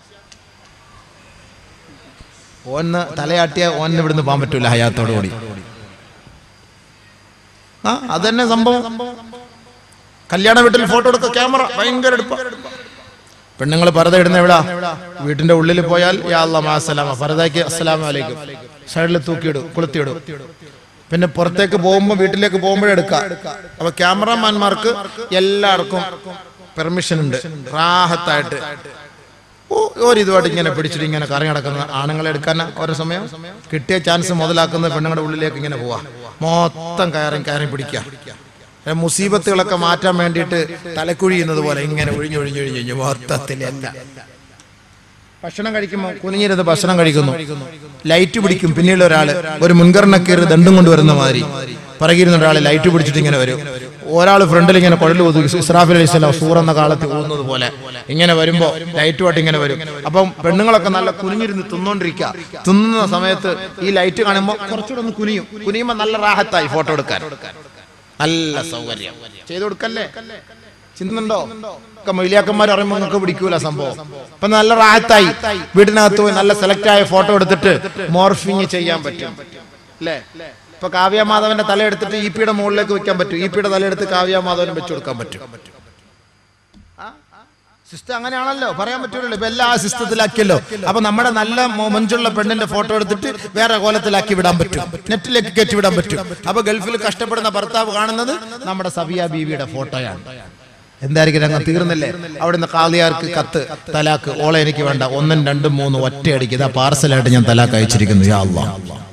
ഓന്ന് തലയാട്ടിയ ഓന്ന് ഇവിടുന്ന് പോകാൻ പറ്റൂല ഹയാത്തോടു കൂടി ആ അത് തന്നെ സംഭവം കല്യാണ വീട്ടിൽ ഫോട്ടോ എടുക്ക ക്യാമറ ഭയങ്കര എടുപ്പ പെണ്ണുങ്ങൾ പരത ഇടുന്ന എവിടാ വീട്ടിന്റെ ഉള്ളിൽ പോയാൽ യാ അല്ലാ മാ അസ്സലാമ പരതയ്ക്ക് അസ്സലാമു അലൈക്കും സൈഡിൽ തൂക്കിയിടും കൊളുത്തിയിടും പിന്നെ പുറത്തേക്ക് പോകുമ്പോൾ വീട്ടിലേക്ക് പോകുമ്പോഴേ എടുക്കാം അപ്പൊ ക്യാമറമാൻമാർക്ക് എല്ലാവർക്കും പെർമിഷൻ ഉണ്ട് റാഹത്തായിട്ട് ഓ ഒരിതുമായിട്ട് ഇങ്ങനെ പിടിച്ചിട്ട് ഇങ്ങനെ കറങ്ങി നടക്കുന്ന ആണുങ്ങളെ എടുക്കാൻ ഓരോ സമയം കിട്ടിയ ചാൻസ് മുതലാക്കുന്ന പെണ്ണുങ്ങളുടെ ഉള്ളിലേക്ക് ഇങ്ങനെ പോവാ മൊത്തം കയറി കയറി പിടിക്കുക ഏ, മുസീബത്തുകളൊക്കെ മാറ്റാൻ വേണ്ടിയിട്ട് തലക്കുഴിയുന്നത് പോലെ ഇങ്ങനെ ഒഴിഞ്ഞൊഴിഞ്ഞൊഴിഞ്ഞ് മൊത്തത്തിലല്ല ഭക്ഷണം കഴിക്കുമ്പോൾ കുനിഞ്ഞിരുന്ന് ഭക്ഷണം കഴിക്കുന്നു ലൈറ്റ് പിടിക്കും പിന്നീട് ഒരാള് ഒരു മുൻഗണനക്കേറി ദണ്ടും കൊണ്ടുവരുന്ന മാതിരി പറകിരുന്ന ഒരാൾ ലൈറ്റ് പിടിച്ചിട്ട് ഇങ്ങനെ വരും ഒരാൾ ഫ്രണ്ടിൽ ഇങ്ങനെ കുഴൽ ഒതുക്കി ഇസ്രാഫിൽ അലൈഹി സ്വലാം സൂർ എന്ന കാലത്ത് പോകുന്നത് പോലെ ഇങ്ങനെ വരുമ്പോ ലൈറ്റുമായിട്ട് ഇങ്ങനെ വരും അപ്പം പെണ്ണുങ്ങളൊക്കെ നല്ല കുനിഞ്ഞിരുന്ന് തിന്നോണ്ടിരിക്കുക തിന്നുന്ന സമയത്ത് ഈ ലൈറ്റ് കാണുമ്പോൾ കുറച്ചുകൂടെ ഒന്ന് കുനിയും കുനിയുമ്പോൾ നല്ല റാഹത്തായി ഫോട്ടോ എടുക്കാൻ നല്ല സൗകര്യം ചെയ്തു കൊടുക്കല്ലേ ചിന്തുന്നുണ്ടോ ഒക്കെ മൊയിലിയാക്കന്മാർ പറയുമ്പോൾ നിങ്ങൾക്ക് പിടിക്കൂല സംഭവം ഇപ്പൊ നല്ല റാഹത്തായി വീടിനകത്ത് പോയി നല്ല സെലക്ട് ആയ ഫോട്ടോ എടുത്തിട്ട് മോർഫിങ് ചെയ്യാൻ പറ്റും അല്ലേ ഇപ്പൊ കാവ്യമാധവന്റെ തല എടുത്തിട്ട് ഇ പിയുടെ മുകളിലേക്ക് വെക്കാൻ പറ്റും ഇ പിയുടെ തല എടുത്ത് കാവ്യമാധവനും വെച്ചു കൊടുക്കാൻ പറ്റും സിസ്റ്റം അങ്ങനെയാണല്ലോ പറയാൻ പറ്റൂലല്ലോ ഇപ്പൊ എല്ലാ സിസ്റ്റത്തിലാക്കിയല്ലോ അപ്പൊ നമ്മുടെ നല്ല മൊ- മൊഞ്ചുള്ള പെണ്ണിന്റെ ഫോട്ടോ എടുത്തിട്ട് വേറെ കോലത്തിലാക്കി വിടാൻ പറ്റും നെറ്റിലേക്ക് കയറ്റി വിടാൻ പറ്റും അപ്പൊ ഗൾഫിൽ കഷ്ടപ്പെടുന്ന ഭർത്താവ് കാണുന്നത് നമ്മുടെ സബിയ ബീവിയുടെ ഫോട്ടോയാണ് എന്തായിരിക്കും രംഗം തീർന്നില്ലേ അവിടുന്ന് കാളിയാർക്ക് കത്ത് തലാക്ക് ഓളെ എനിക്ക് വേണ്ട ഒന്നും രണ്ടും മൂന്നും ഒറ്റയടിക്ക് ഇതാ പാർസലായിട്ട് ഞാൻ തലാക്ക് അയച്ചിരിക്കുന്നു യാ അല്ലാഹ്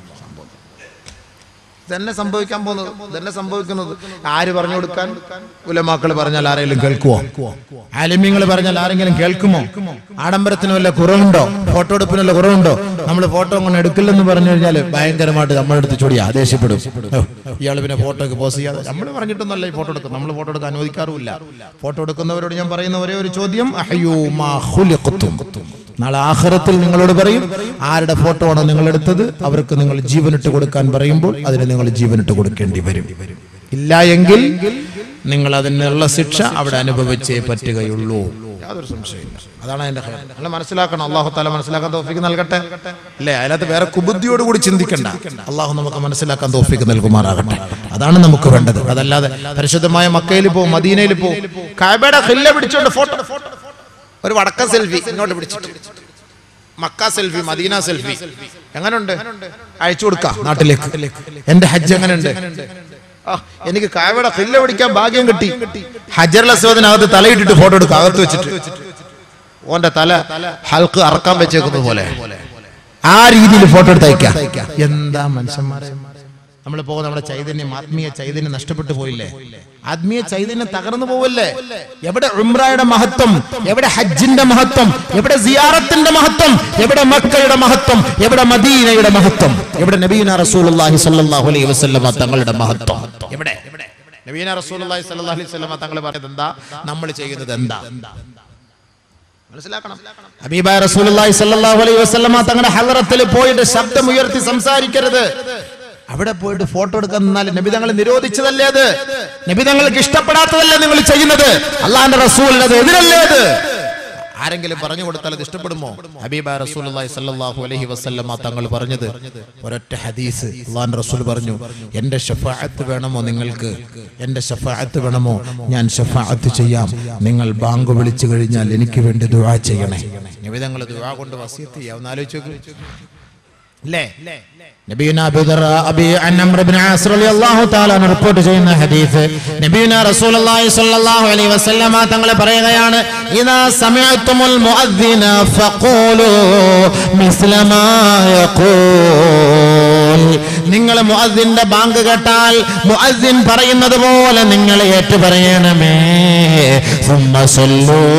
ഇതന്നെ സംഭവിക്കാൻ പോകുന്നത് ഇതന്നെ സംഭവിക്കുന്നത് ആര് പറഞ്ഞു കൊടുക്കാൻ ഉലമാക്കൾ പറഞ്ഞാൽ ആരെങ്കിലും കേൾക്കുമോ ആലിമ്യങ്ങൾ പറഞ്ഞാൽ ആരെങ്കിലും കേൾക്കുമോ ആഡംബരത്തിന് വല്ല കുറവുണ്ടോ ഫോട്ടോ എടുപ്പിന് വല്ല കുറവുണ്ടോ നമ്മൾ ഫോട്ടോ അങ്ങനെ എടുക്കില്ലെന്ന് പറഞ്ഞു കഴിഞ്ഞാൽ ഭയങ്കരമായിട്ട് നമ്മുടെ അടുത്ത് ചൊടിയാ ദേഷ്യപ്പെടും ഓ, ഇയാൾ പിന്നെ ഫോട്ടോക്ക് പോസ് ചെയ്യാതെ നമ്മൾ പറഞ്ഞിട്ടൊന്നല്ല ഈ ഫോട്ടോ എടുക്കും നമ്മൾ ഫോട്ടോ എടുക്കാൻ അനുവദിക്കാറുമില്ല ഫോട്ടോ എടുക്കുന്നവരോട് ഞാൻ പറയുന്ന ഒരേ ഒരു ചോദ്യം അഹ്യൂ മാ ഖുലിഖ്തും. നാളെ ആഖിറത്തിൽ നിങ്ങളോട് പറയും ആരുടെ ഫോട്ടോ ആണോ നിങ്ങൾ എടുത്തത് അവർക്ക് നിങ്ങൾ ജീവനിട്ട് കൊടുക്കാൻ പറയുമ്പോൾ അതിന് നിങ്ങൾ ജീവനിട്ട് കൊടുക്കേണ്ടി വരും ഇല്ല എങ്കിൽ നിങ്ങൾ അതിനുള്ള ശിക്ഷ അവിടെ അനുഭവിച്ചേ പറ്റുകയുള്ളൂ യാതൊരു സംശയമില്ല അതാണ് അതിന്റെ ഹൈർ നിങ്ങൾ മനസ്സിലാക്കണം അള്ളാഹു താല മനസ്സിലാക്കാൻ തോഫിക്ക് നൽകട്ടെ അല്ലേ അതിനകത്ത് വേറെ കുബുദ്ധിയോടുകൂടി ചിന്തിക്കണ്ട അള്ളാഹു നമുക്ക് മനസ്സിലാക്കാൻ തോഫിക്ക് നൽകുമാറാകട്ടെ അതാണ് നമുക്ക് വേണ്ടത് അതല്ലാതെ പരിശുദ്ധമായ മക്കയിൽ പോവും മദീനയിൽ പോവും കാബയുടെ ഹില്ല പിടിച്ചോണ്ട് ഫോട്ടോ ഒരു വടക്ക സെൽഫി ഇങ്ങോട്ട് പിടിച്ചിട്ട് മക്ക സെൽഫി മദീന സെൽഫി എങ്ങനുണ്ട് അയച്ചു കൊടുക്കാം നാട്ടിലേക്ക് എന്റെ ഹജ്ജ് എങ്ങനെയുണ്ട് ആ, എനിക്ക് കാവയുടെ ഹില്ല പിടിക്കാൻ ഭാഗ്യം കിട്ടി ഹജർ അസ്വദിനകത്ത് തലയിട്ടിട്ട് ഫോട്ടോ എടുക്കുക അകത്ത് വെച്ചിട്ട് ഓന്റെ തല ഹൽക്ക് അറക്കാൻ വെച്ചേക്കുന്നത് പോലെ ആ രീതിയിൽ ഫോട്ടോ എടുത്ത് അയക്കാം എന്താ മനുഷ്യന്മാരെ നമ്മൾ പോകുന്ന നമ്മുടെ ചൈതന്യം ആത്മീയ ചൈതന്യം നഷ്ടപ്പെട്ടു പോയില്ലേ ആത്മീയ ചൈതന്യം തകർന്നു പോവല്ലേ എവിടെ ഉംറയുടെ മഹത്വം എവിടെ ഹജ്ജിന്റെ മഹത്വം എവിടെ സിയാറത്തിന്റെ മഹത്വം എവിടെ മക്കയുടെ മഹത്വം എവിടെ മദീനയുടെ മഹത്വം എവിടെ നബീന റസൂലുള്ളാഹി സ്വല്ലല്ലാഹു അലൈഹി വസല്ലമ തങ്ങളുടെ മഹത്വം എവിടെ നബീന റസൂലുള്ളാഹി സ്വല്ലല്ലാഹു അലൈഹി വസല്ലമ തങ്ങൾ പറഞ്ഞത് എന്താ നമ്മൾ ചെയ്യുന്നത് എന്താ മനസ്സിലാക്കണം ഹബീബായ റസൂലുള്ളാഹി സ്വല്ലല്ലാഹു അലൈഹി വസല്ലമ തങ്ങളുടെ ഹലറത്തിൽ പോയിട്ട് ശബ്ദം ഉയർത്തി സംസാരിക്കരുത് അവിടെ പോയിട്ട് ഫോട്ടോ എടുക്കാൻ നിന്നാൽ നബി തങ്ങൾ നിരോധിച്ചതല്ലേ അത് നബി തങ്ങൾക്ക് ഇഷ്ടപ്പെടാത്തതല്ലേ നിങ്ങൾ ചെയ്യുന്നത് അള്ളാന്റെ റസൂലിന് അത് എതിരല്ലേ അത് ആരെങ്കിലും പറഞ്ഞു കൊടുത്താൽ അത് ഇഷ്ടപ്പെടുമോ ഹബീബ റസൂലുള്ളാഹി സ്വല്ലല്ലാഹു അലൈഹി വസല്ലമ തങ്ങൾ പറഞ്ഞത് ഒരൊറ്റ ഹദീസ് അള്ളാന്റെ റസൂൽ പറഞ്ഞു എന്റെ ഷഫാഅത്ത് വേണമോ നിങ്ങൾക്ക് എന്റെ ഷഫാഅത്ത് വേണമോ ഞാൻ ഷഫാഅത്ത് ചെയ്യാം നിങ്ങൾ ബാങ്ക് വിളിച്ചു കഴിഞ്ഞാൽ എനിക്ക് വേണ്ടി ദുആ ചെയ്യണേ നബി തങ്ങൾ ദുആ കൊണ്ട് വസിയത്ത് ചെയ്യാം ഒന്ന് ആലോചിച്ച് നോക്ക് അല്ലേ നബീന അബൂദർ അബി അന്നംർ ഇബ്നു ആസ് റളിയല്ലാഹു തആല അൻഹു റിപ്പോർട്ട് ചെയ്യുന്ന ഹദീസ് നബീന റസൂലുള്ളാഹി സ്വല്ലല്ലാഹു അലൈഹി വസല്ലമ തങ്ങൾ പറയുകയാണ് ഇദാ സമിഅതുമുൽ മുഅദ്ദിന ഫഖൂലു മിസ്ല മാ യഖൂൽ നിങ്ങൾ മുഅദ്ദിന്റെ ബാങ്ക് കേട്ടാൽ മുഅദ്ദിൻ പറയുന്നത് പോലെ നിങ്ങൾ ഏറ്റു പറയണമേ ثم صلوا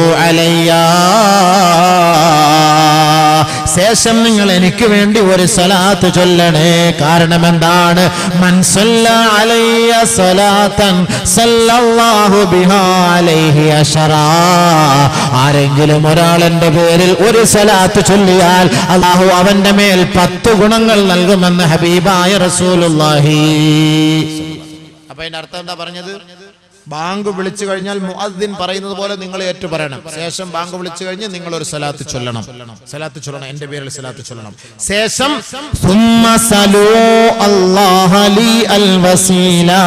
عليّ ശേഷം നിങ്ങൾ എനിക്ക് വേണ്ടി ഒരു സലാത്ത് ചൊല്ലണേ കാരണം എന്താണ് മൻസല്ല അലയ്യ സലാത്തൻ സല്ലല്ലാഹു ബിഹാ അലൈഹി അശറാ ആരെങ്കിലും ഒരാൾ എൻ്റെ പേരിൽ ഒരു സലാത്ത് ചൊല്ലിയാൽ അള്ളാഹു അവന്റെ മേൽ പത്ത് ഗുണങ്ങൾ നൽകുമെന്ന് ഹബീബായ റസൂലുള്ളാഹി അപ്പൊ അതിന്റെ അർത്ഥം എന്താ പറഞ്ഞത് ബാങ്ക് വിളിച്ചു കഴിഞ്ഞാൽ മുഅദ്ദിൻ പറയുന്നത് പോലെ നിങ്ങൾ ഏറ്റു പറയണം ശേഷം ബാങ്ക് വിളിച്ചു കഴിഞ്ഞ് നിങ്ങൾ ഒരു സലാത്ത് ചൊല്ലണം സലാത്ത് ചൊല്ലണം എന്റെ പേരിൽ സലാത്ത് ചൊല്ലണം ശേഷം ثم صلوا الله لي الوسيلة.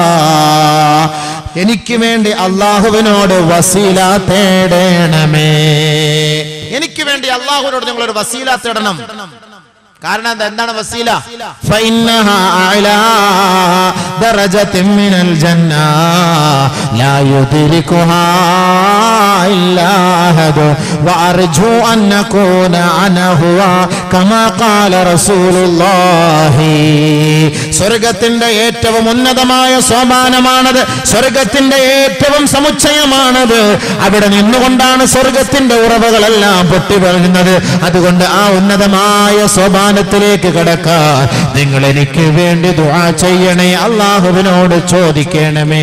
എനിക്ക് വേണ്ടി അള്ളാഹുവിനോട് വസീല തേടണമേ എനിക്ക് വേണ്ടി അള്ളാഹുവിനോട് നിങ്ങൾ ഒരു വസീല തേടണം കാരണം എന്താ എന്താണ് വസീല فإنها أعلى درجة من الجنة لا يدركها إلا أحد وأرجو أن نكون أنا هو كما قال رسول الله സ്വർഗത്തിന്റെ ഏറ്റവും ഉന്നതമായ സോപാനമാണത് സ്വർഗത്തിന്റെ ഏറ്റവും സമുച്ചയമാണത് അവിടെ നിന്നുകൊണ്ടാണ് സ്വർഗത്തിന്റെ ഉറവകളെല്ലാം പൊട്ടിവഴുന്നത് അതുകൊണ്ട് ആ ഉന്നതമായ സോപാനത്തിലേക്ക് കടക്കാൻ നിങ്ങൾ എനിക്ക് വേണ്ടി ദുആ ചെയ്യണേ അള്ളാഹുവിനോട് ചോദിക്കണമേ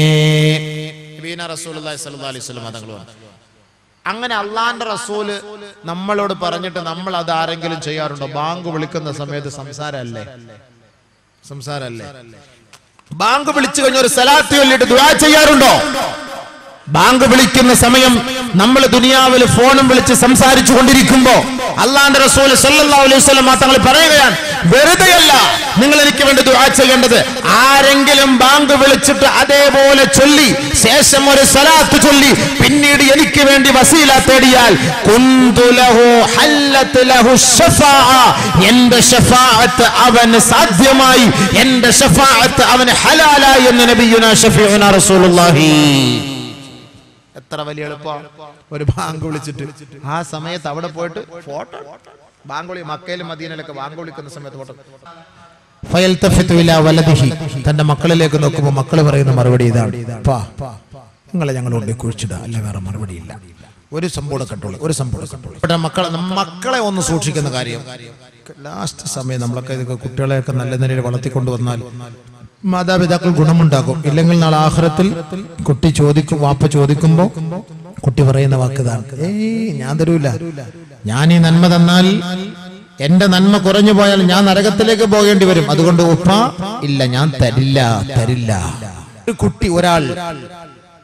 അങ്ങനെ അള്ളാന്റെ റസൂല് നമ്മളോട് പറഞ്ഞിട്ട് നമ്മൾ അത് ആരെങ്കിലും ചെയ്യാറുണ്ടോ ബാങ്ക് വിളിക്കുന്ന സമയത്ത് സംസാരമല്ലേ സംസാരമല്ലേ ബാങ്ക് വിളിച്ചു കഴിഞ്ഞ ഒരു സലാത്ത് ചൊല്ലിട്ട് ദുആ ചെയ്യാറുണ്ടോ ബാങ്ക് വിളിക്കുന്ന സമയം നമ്മൾ ദുനിയാവിൽ ഫോണും വിളിച്ച് സംസാരിച്ചു കൊണ്ടിരിക്കുമ്പോ അള്ളാന്റെ റസൂൽ സല്ലല്ലാഹു അലൈഹി വസല്ലം തങ്ങൾ പറയുകയാണ് വെറുതെയല്ല നിങ്ങൾ എനിക്ക് വേണ്ടി ദുആ ചെയ്യേണ്ടത് ആരെങ്കിലും ബാങ്ക് വിളിച്ചിട്ട് അതേപോലെ ചൊല്ലി ശേഷം ഒരു സലാത്ത് ചൊല്ലി പിന്നീട് എനിക്ക് വേണ്ടി വസീല തേടിയാൽ കുന്തു ലഹു ഹല്ലത്ത് ലഹു ശഫാഅ എന്റെ ഷഫാഅത്ത് അവന് സാധ്യമായി എന്റെ ഷഫാഅത്ത് അവന് ഹലാലായി എന്ന് നബിയുന ഷഫീഉന റസൂലുള്ളാഹി എത്ര വലിയ എളുപ്പമാണ് ഒരു ബാങ്ക് വിളിച്ചിട്ട് ആ സമയത്ത് അവിടെ പോയിട്ട് ഫോട്ടോ ബാങ്ക് വിളി മക്കയിലും മദീനയിലൊക്കെ ബാങ്ക് വിളിക്കുന്ന സമയത്ത് ഫോട്ടോ ഫയൽത്തഫിത്തു ഇലാ വലദിഹി തന്റെ മക്കളിലേക്ക് നോക്കുമ്പോൾ മക്കൾ പറയുന്ന മറുപടി ഇതാണ് പാ നിങ്ങളെ ഞങ്ങൾ കൊണ്ട് കുഴിച്ചിടുക അല്ല വേറെ മറുപടി ഇല്ല ഒരു സംഭവം കട്ടോളൂ ഒരു സംഭവം കട്ടോളൂ ഇവിടെ മക്കളെ മക്കളെ ഒന്ന് സൂക്ഷിക്കുന്ന കാര്യം ലാസ്റ്റ് സമയം നമ്മളൊക്കെ ഇതൊക്കെ കുട്ടികളെയൊക്കെ നല്ല നിലയിൽ വളർത്തിക്കൊണ്ടുവന്നാൽ മാതാപിതാക്കൾ ഗുണമുണ്ടാകും ഇല്ലെങ്കിൽ നാളെ ആഹ്റത്തിൽ കുട്ടി ചോദിക്കും വാപ്പ ചോദിക്കുമ്പോ കുട്ടി പറയുന്ന വാക്കുതാണ് ഏയ് ഞാൻ തരൂല ഞാൻ ഈ നന്മ തന്നാൽ എന്റെ നന്മ കുറഞ്ഞു പോയാൽ ഞാൻ നരകത്തിലേക്ക് പോകേണ്ടി വരും അതുകൊണ്ട് ഉപ്പ ഇല്ല ഞാൻ തരില്ല തരില്ല ഒരു കുട്ടി ഒരാൾ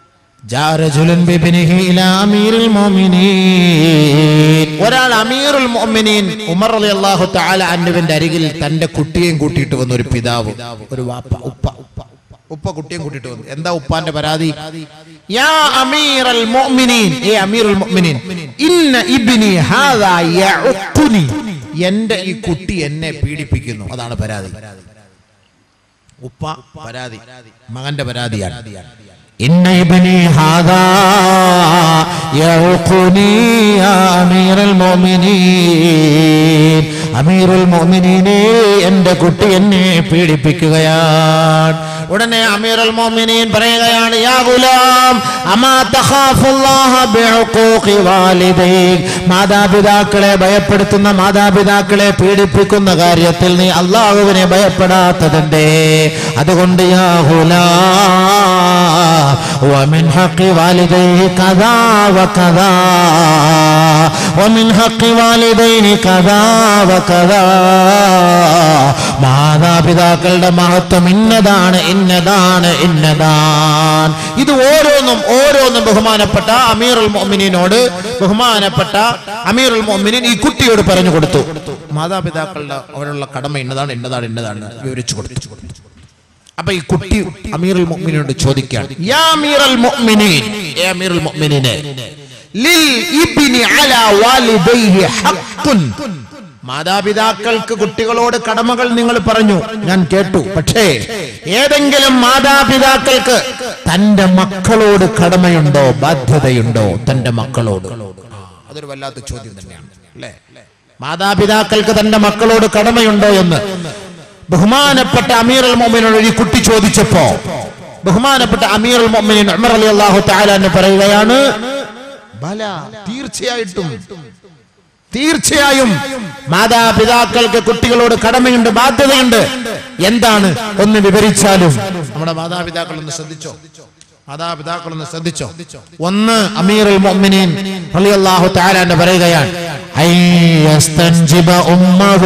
ജാ റജുലുൻ ബിബ്നിഹി ഇലാ അമീറുൽ മുഅ്മിനീൻ ഒരാൾ അമീറുൽ മുഅ്മിനീൻ ഉമർ റളിയല്ലാഹു തആല അന്നുവിന്റെ അരികിൽ തന്റെ കുട്ടിയെയും കൂട്ടിയിട്ട് വന്ന ഒരു പിതാവ് ഒരു വാപ്പ ഉപ്പ ഉപ്പ ഉപ്പ കുട്ടിയും കൂട്ടിയിട്ട് വന്നു എന്താ ഉപ്പാന്റെ പരാതി യാ അമീറൽ മുഅ്മിനീൻ ഏ അമീറുൽ മുഅ്മിനീൻ ഇന്ന ഇബ്നി ഹാദാ യഉത്തുനി എന്റെ ഈ കുട്ടി എന്നെ പീഡിപ്പിക്കുന്നു അതാണ് പരാതി ഉപ്പ പരാതി മകന്റെ പരാതിയാണ് إن ابني هذا يعقني يا أمير المؤمنين أمير المؤمنين എൻ്റെ കുട്ടി എന്നെ പീഡിപ്പിക്കുകയാണ് ഉടനെ അമീറുൽ മോമിനീൻ പറയുകയാണ് യാ ഗുലാം അമാ തഖാഫുല്ലാഹ ബിഉഖൂഖി വാലിദൈക് മാതാപിതാക്കളെ ഭയപ്പെടുത്തുന്ന മാതാപിതാക്കളെ പീഡിപ്പിക്കുന്ന കാര്യത്തിൽ നീ അള്ളാഹുവിനെ ഭയപ്പെടാത്തതിന്റെ അതുകൊണ്ട് യാ ഗുലാം ومن حق والديه كذا وكذا ومن حق والدين كذا وكذا മാതാപിതാക്കളുടെ മഹത്വം ഇന്നതാണ് ഇന്നതാണ് ഇന്നതാണ് ഇത് ഓരോന്നും ഓരോന്നും ബഹുമാനപ്പെട്ട അമീറുൽ മോമിനോട് ബഹുമാനപ്പെട്ട അമീറുൽ മോമിനീൻ ഈ കുട്ടിയോട് പറഞ്ഞു കൊടുത്തു മാതാപിതാക്കളുടെ അവരുള്ള കടമ ഇന്നതാണ് ഇന്നതാണ് ഇന്നതാണ് വിവരിച്ചു കൊടുത്തു അപ്പൊ ഈ കുട്ടി അമീറുൽ മുഅ്മിനോട് ചോദിക്കുകയാണ് യാ അമീറുൽ മുഅ്മിനീൻ ഏ അമീറുൽ മുഅ്മിനീനെ ലിൽ ഇബ്നി അലാ വാലിദൈഹി ഹഖ്ഖുൻ മാതാപിതാക്കൾക്ക് കുട്ടികളോട് കടമകൾ നിങ്ങൾ പറഞ്ഞു ഞാൻ കേട്ടു പക്ഷേ ഏതെങ്കിലും മാതാപിതാക്കൾക്ക് തന്റെ മക്കളോട് കടമയുണ്ടോ ബാധ്യതയുണ്ടോ തന്റെ മക്കളോട് അതൊരു വല്ലാത്ത ചോദ്യം തന്നെയാണ് അല്ലേ മാതാപിതാക്കൾക്ക് തന്റെ മക്കളോട് കടമയുണ്ടോ എന്ന് ബഹുമാനപ്പെട്ട അമീറുൽ മോമിനോട് ഈ കുട്ടി ചോദിച്ചപ്പോ ബഹുമാനപ്പെട്ട അമീറുൽ മോമിനിൻ ഉമർ അലി അള്ളാഹു താലാന്ന് പറയുകയാണ് ബല തീർച്ചയായിട്ടും തീർച്ചയായും മാതാപിതാക്കൾക്ക് കുട്ടികളോട് കടമയുണ്ട് ബാധ്യതയുണ്ട് എന്താണ് ഒന്ന് വിവരിച്ചാലും നമ്മുടെ മാതാപിതാക്കൾ ഒന്ന് ശ്രദ്ധിച്ചോ മാതാപിതാക്കൾ ഒന്ന് ശ്രദ്ധിച്ചോ ഒന്ന് അമീറുൽ മുഅ്മിനീൻ റളിയല്ലാഹു തആല എന്ന് പറയുകയാണ് أن يستنجب أمه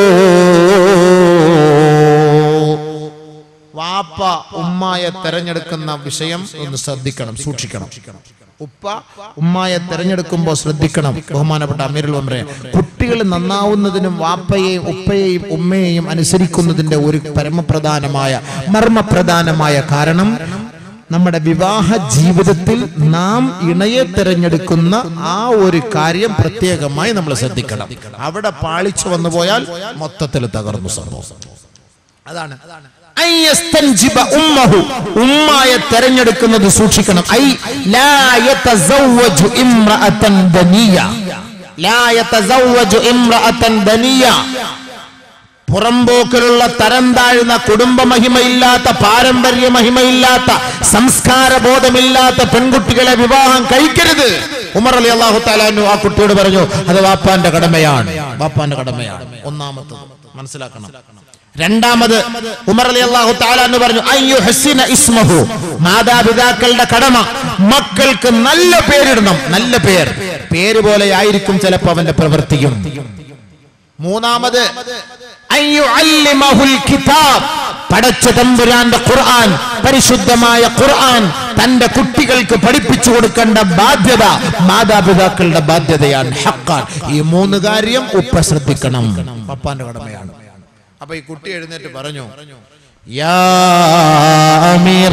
വാപ്പ ഉമ്മായെ തെരഞ്ഞെടുക്കുന്ന വിഷയം ഒന്ന് ശ്രദ്ധിക്കണം സൂക്ഷിക്കണം ഉപ്പ ഉമ്മായെ തെരഞ്ഞെടുക്കുമ്പോൾ ശ്രദ്ധിക്കണം ബഹുമാനപ്പെട്ട അമീറുൽ ഉമറെ കുട്ടികൾ നന്നാവുന്നതിനും വാപ്പയെയും ഉപ്പയെയും ഉമ്മയെയും അനുസരിക്കുന്നതിന്റെ ഒരു പരമപ്രധാനമായ മർമ്മപ്രധാനമായ കാരണം നമ്മുടെ വിവാഹ ജീവിതത്തിൽ നാം ഇണയെ തിരഞ്ഞെടുക്കുന്ന ആ ഒരു കാര്യം പ്രത്യേകമായി നമ്മൾ ശ്രദ്ധിക്കണം അവിടെ പാളിച്ചു വന്നു പോയാൽ മൊത്തത്തിൽ തകർന്നു സംഭവം അതാണ് ഐ യസ്തൻജിബ ഉമ്മഹു. ഉമ്മായെ തെരഞ്ഞെടുക്കുന്നത് സൂക്ഷിക്കണം ഐ ലാ യതസവ്വജു ഇംറഅതൻ ദനിയ ലാ യതസവ്വജു ഇംറഅതൻ ദനിയ പുറമ്പോക്കിലുള്ള തരം താഴ്ന്ന കുടുംബ മഹിമയില്ലാത്ത പാരമ്പര്യ മഹിമയില്ലാത്ത സംസ്കാര ബോധമില്ലാത്ത പെൺകുട്ടികളെ വിവാഹം കഴിക്കരുത് ഉമർ അലി അള്ളാഹു താലാനു ആ കുട്ടിയോട് പറഞ്ഞു അത് വാപ്പാന്റെ കടമയാണ് വാപ്പാന്റെ കടമയാണ് ഒന്നാമത്തത് മനസ്സിലാക്കണം രണ്ടാമത് ഉമർ അലി അള്ളാഹു താലാന്ന് പറഞ്ഞു അയ്യോ ഹസിന ഇസ്മഹു മാതാപിതാക്കളുടെ കടമ മക്കൾക്ക് നല്ല പേരിടണം നല്ല പേർ പേര് പോലെ ആയിരിക്കും ചിലപ്പോ അവന്റെ പ്രവൃത്തിയും മൂന്നാമത് അയ്യുഅല്ലിമഹുൽ കിതാബ് പടച്ച തമ്പുരാന്റെ ഖുർആൻ പരിശുദ്ധമായ ഖുർആൻ തന്റെ കുട്ടികൾക്ക് പഠിപ്പിച്ചു കൊടുക്കേണ്ട ബാധ്യത മാതാപിതാക്കളുടെ ബാധ്യതയാണ് ഹക്കാൻ ഈ മൂന്ന് കാര്യം ഉപ്പ ശ്രദ്ധിക്കണം പപ്പാന്റെ കടമയാണ് അപ്പൊ ഈ കുട്ടി എഴുന്നേറ്റ് പറഞ്ഞു يا أمير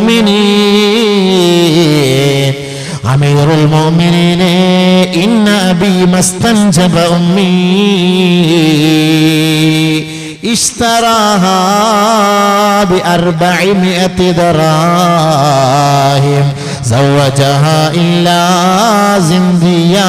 المؤمنين أمير المؤمنين إن أبي ما استنجب أمي اشتراها بأربعمائة دراهم زوجها إلا زنديا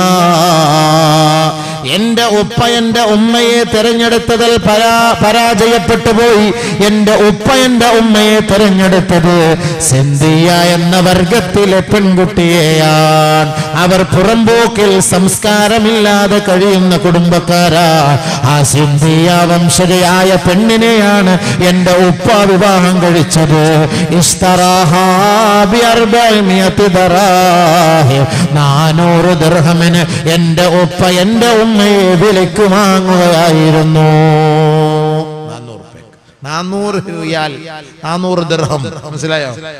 എന്റെ ഉപ്പ എന്റെ ഉമ്മയെ തിരഞ്ഞെടുത്തതിൽ പരാ പരാജയപ്പെട്ടു പോയി എന്റെ ഉപ്പ എന്റെ ഉമ്മയെ തിരഞ്ഞെടുത്തത് സെന്തിയ എന്ന വർഗത്തിലെ പെൺകുട്ടിയെയാണ് അവർ പുറമ്പോക്കിൽ സംസ്കാരമില്ലാതെ കഴിയുന്ന കുടുംബക്കാരാ ആ സിന്ധിയ വംശജയായ പെണ്ണിനെയാണ് എന്റെ ഉപ്പ വിവാഹം കഴിച്ചത് ഇസ്തറാഹാ ബിഅർബഇമിയത്തി ദറാഹിം. നാനൂറ് ദർഹമിന് എന്റെ ഉപ്പ എന്റെ ഉമ്മയെ വിലക്ക് വാങ്ങുകയായിരുന്നു നാനൂറ് നാനൂറ് റിയാൽ നാനൂറ് ദിർഹം മനസ്സിലായോ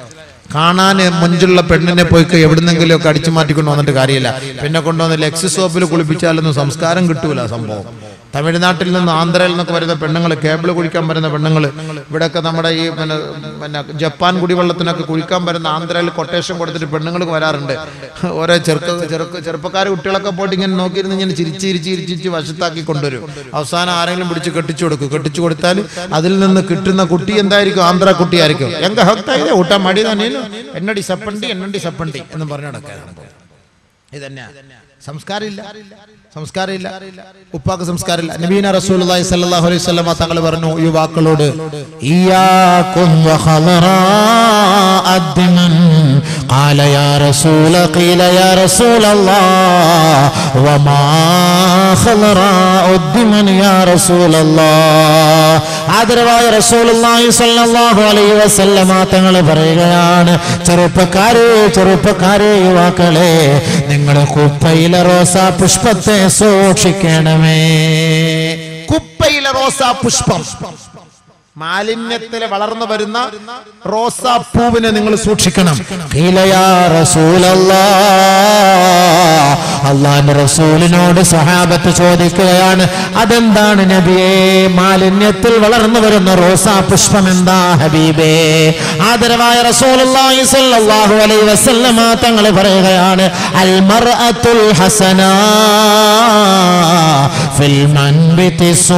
കാണാൻ മൊഞ്ചുള്ള പെണ്ണിനെ പോയി എവിടുന്നെങ്കിലും ഒക്കെ അടിച്ചു മാറ്റിക്കൊണ്ട് വന്നിട്ട് കാര്യമില്ല പിന്നെ കൊണ്ടുവന്ന് ലെക്സ് സോപ്പിൽ കുളിപ്പിച്ചാലൊന്നും സംസ്കാരം കിട്ടൂല ആ സംഭവം തമിഴ്നാട്ടിൽ നിന്ന് ആന്ധ്രയിൽ നിന്നൊക്കെ വരുന്ന പെണ്ണുങ്ങൾ കേബിൾ കുഴിക്കാൻ വരുന്ന പെണ്ണുങ്ങൾ ഇവിടെയൊക്കെ നമ്മുടെ ഈ പിന്നെ പിന്നെ ജപ്പാൻ കുടിവെള്ളത്തിനൊക്കെ കുഴിക്കാൻ വരുന്ന ആന്ധ്രയിൽ കൊട്ടേഷൻ കൊടുത്തിട്ട് പെണ്ണുങ്ങൾക്ക് വരാറുണ്ട് ഓരോ ചെറുക്ക ചെറുക്ക് ചെറുപ്പക്കാർ കുട്ടികളൊക്കെ പോയിട്ട് ഇങ്ങനെ നോക്കിയിരുന്ന് ഇങ്ങനെ ചിരിച്ച് ചിരിച്ച് ചിരിച്ച് വശത്താക്കി കൊണ്ടുവരും അവസാനം ആരെങ്കിലും പിടിച്ച് കെട്ടിച്ചു കൊടുക്കും കെട്ടിച്ചു കൊടുത്താൽ അതിൽ നിന്ന് കിട്ടുന്ന കുട്ടി എന്തായിരിക്കും ആന്ധ്ര കുട്ടിയായിരിക്കും എങ്ക ഹക്തായത് ഊട്ടാൻ മടി തന്നെ എന്നടി സപ്പണ്ടി എന്നടി സപ്പണ്ടി എന്ന് പറഞ്ഞു നടക്കാൻ ഇതന്നെ സംസ്കാരമില്ല സംസ്കാരമില്ല ഉപ്പാക്ക് സംസ്കാരമില്ല നബീന റസൂലുള്ളാഹി സ്വല്ലല്ലാഹു അലൈഹി വസല്ലമ തങ്ങൾ പറഞ്ഞു യുവാക്കളോട് إياكم وخضراء الدمن قال يا رسول قيل يا رسول الله وما خضراء الدمن يا رسول الله ആദരവായ റസൂലുള്ളാഹി സ്വല്ലല്ലാഹു അലൈഹി വസല്ലമ തങ്ങൾ പറയുകയാണ് ചെറുപ്പക്കാരെ ചെറുപ്പക്കാരെ യുവാക്കളെ നിങ്ങൾ കുപ്പയിലെ റോസാ പുഷ്പത്തെ സൂക്ഷിക്കണമേ കുപ്പയിലെ റോസാ പുഷ്പം മാലിന്യത്തിൽ വളർന്നു വരുന്ന റോസാ പൂവിനെ നിങ്ങൾ സൂക്ഷിക്കണം قيل يا رسول الله അള്ളാന്റെ റസൂലിനോട് സഹാബത്ത് ചോദിക്കുകയാണ് അതെന്താണ് നബിയെ മാലിന്യത്തിൽ വളർന്നു വരുന്ന റോസാ പുഷ്പം എന്താ ഹബീബേ ആദരവായ റസൂലുള്ളാഹി സ്വല്ലല്ലാഹു അലൈഹി വസല്ലമ തങ്ങൾ പറയുകയാണ് അൽ മർഅത്തുൽ ഹസന ഫിൽ മൻബിതി സൂ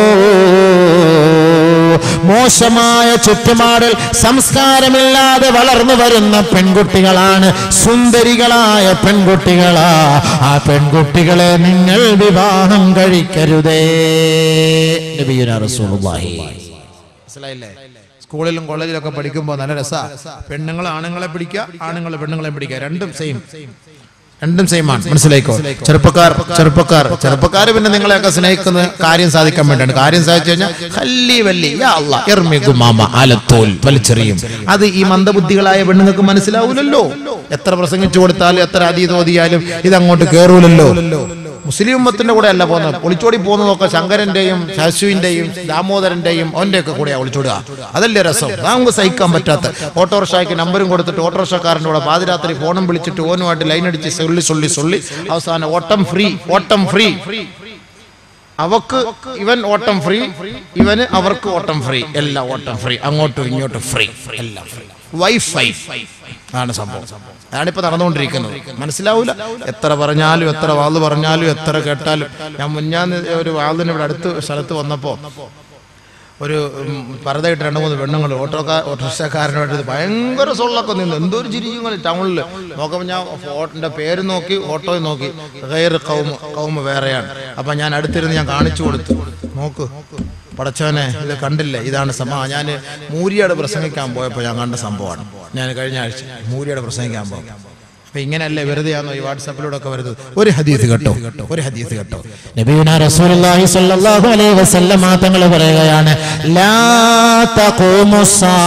മോശമായ ചുറ്റുപാടിൽ സംസ്കാരമില്ലാതെ വളർന്നു വരുന്ന പെൺകുട്ടികളാണ് സുന്ദരികളായ പെൺകുട്ടികളാ ആ പെൺകുട്ടികളെ നിങ്ങൾ വിവാഹം കഴിക്കരുതേ നബിയുനാ റസൂലുള്ളാഹി മനസ്സിലായില്ലേ സ്കൂളിലും കോളേജിലൊക്കെ പഠിക്കുമ്പോൾ നല്ല രസാ പെണ്ണുങ്ങൾ ആണുങ്ങളെ പിടിക്കുക ആണുങ്ങൾ പെണ്ണുങ്ങളെ പിടിക്കുക രണ്ടും സെയിം രണ്ടും സെയിം ആണ് മനസ്സിലായിക്കോ ചെറുപ്പക്കാർ ചെറുപ്പക്കാർ ചെറുപ്പക്കാർ പിന്നെ നിങ്ങളെയൊക്കെ സ്നേഹിക്കുന്ന കാര്യം സാധിക്കാൻ വേണ്ടിയാണ് കാര്യം സാധിച്ചു കഴിഞ്ഞാൽ ഹല്ലി വല്ലി യാ അല്ലാ, ഇർമി ഗുമാമ ആലത്തോൽ വലിച്ചെറിയും അത് ഈ മന്ദബുദ്ധികളായ പെണ്ണുങ്ങൾക്ക് മനസ്സിലാവൂലല്ലോ എത്ര പ്രസംഗിച്ചു കൊടുത്താലും എത്ര അതീത് ഓതിയാലും ഇത് അങ്ങോട്ട് കേറൂലല്ലോ മുസ്ലിം ഉമ്മത്തിന്റെ കൂടെ അല്ല പോകുന്നത് ഒളിച്ചോടി പോകുന്നതൊക്കെ ശങ്കരന്റെയും ശാശുവിന്റെയും ദാമോദരന്റെയും അവന്റെ ഒക്കെ കൂടെ ഒളിച്ചോടുക അതല്ലേ രസം അത് നമുക്ക് സഹിക്കാൻ പറ്റാത്ത ഓട്ടോറിക്ഷയ്ക്ക് നമ്പരും കൊടുത്തിട്ട് ഓട്ടോറിക്ഷക്കാരൻ്റെ കൂടെ പാതിരാത്രി ഫോണും വിളിച്ചിട്ട് ഓനുമായിട്ട് ലൈൻ അടിച്ച് സൊള്ളി സൊള്ളി സൊള്ളി അവസാനം ഓട്ടം ഫ്രീ ഓട്ടം ഫ്രീ അവക്ക് ഇവൻ ഓട്ടം ഫ്രീ ഇവന് അവർക്ക് ഓട്ടം ഫ്രീ എല്ലാം ഓട്ടം ഫ്രീ അങ്ങോട്ടും ഇങ്ങോട്ടും ഫ്രീ എല്ലാം ഫ്രീ വൈഫൈ ആണ് സംഭവം അതാണിപ്പോ നടന്നുകൊണ്ടിരിക്കുന്നത് മനസ്സിലാവൂല എത്ര പറഞ്ഞാലും എത്ര വാള് പറഞ്ഞാലും എത്ര കേട്ടാലും ഞാൻ മുന്നാന്ന് ഒരു വാളിന് ഇവിടെ അടുത്ത് സ്ഥലത്ത് വന്നപ്പോ ഒരു ഉം, പരതയിട്ട് രണ്ട് മൂന്ന് പെണ്ണുങ്ങൾ ഓട്ടോക്കാർ ഓട്ടോറിക്ഷക്കാരനായിട്ട് ഭയങ്കര സൊള്ളൊക്കെ നിന്ന് എന്തൊരു ചിരിക്കും ടൗണിൽ നോക്കുമ്പോൾ ഞാൻ ഫോട്ടിന്റെ പേര് നോക്കി ഓട്ടോയിൽ നോക്കി ഗൈർ കൗമ കൗമ വേറെയാണ് അപ്പൊ ഞാൻ അടുത്തിരുന്ന് ഞാൻ കാണിച്ചു കൊടുത്തു നോക്ക് പടച്ചവനെ ഇത് കണ്ടില്ലേ ഇതാണ് സംഭവം ഞാൻ മൂരിയോട് പ്രസംഗിക്കാൻ പോയപ്പോൾ ഞാൻ കണ്ട സംഭവമാണ് ഞാൻ കഴിഞ്ഞ ആഴ്ച മൂരിയോട് പ്രസംഗിക്കാൻ പോകും അപ്പൊ ഇങ്ങനെയല്ലേ വെറുതെയാണോ ഈ വാട്സാപ്പിലൂടെ ഒക്കെ വരുന്നത് ഒരു ഹദീസ് കേട്ടോ ഒരു ഹദീസ് കേട്ടോ നബിയുന റസൂലുള്ളാഹി സ്വല്ലല്ലാഹു അലൈഹി വസല്ലം തങ്ങൾ പറയുകയാണ് ലാ തഖൂമു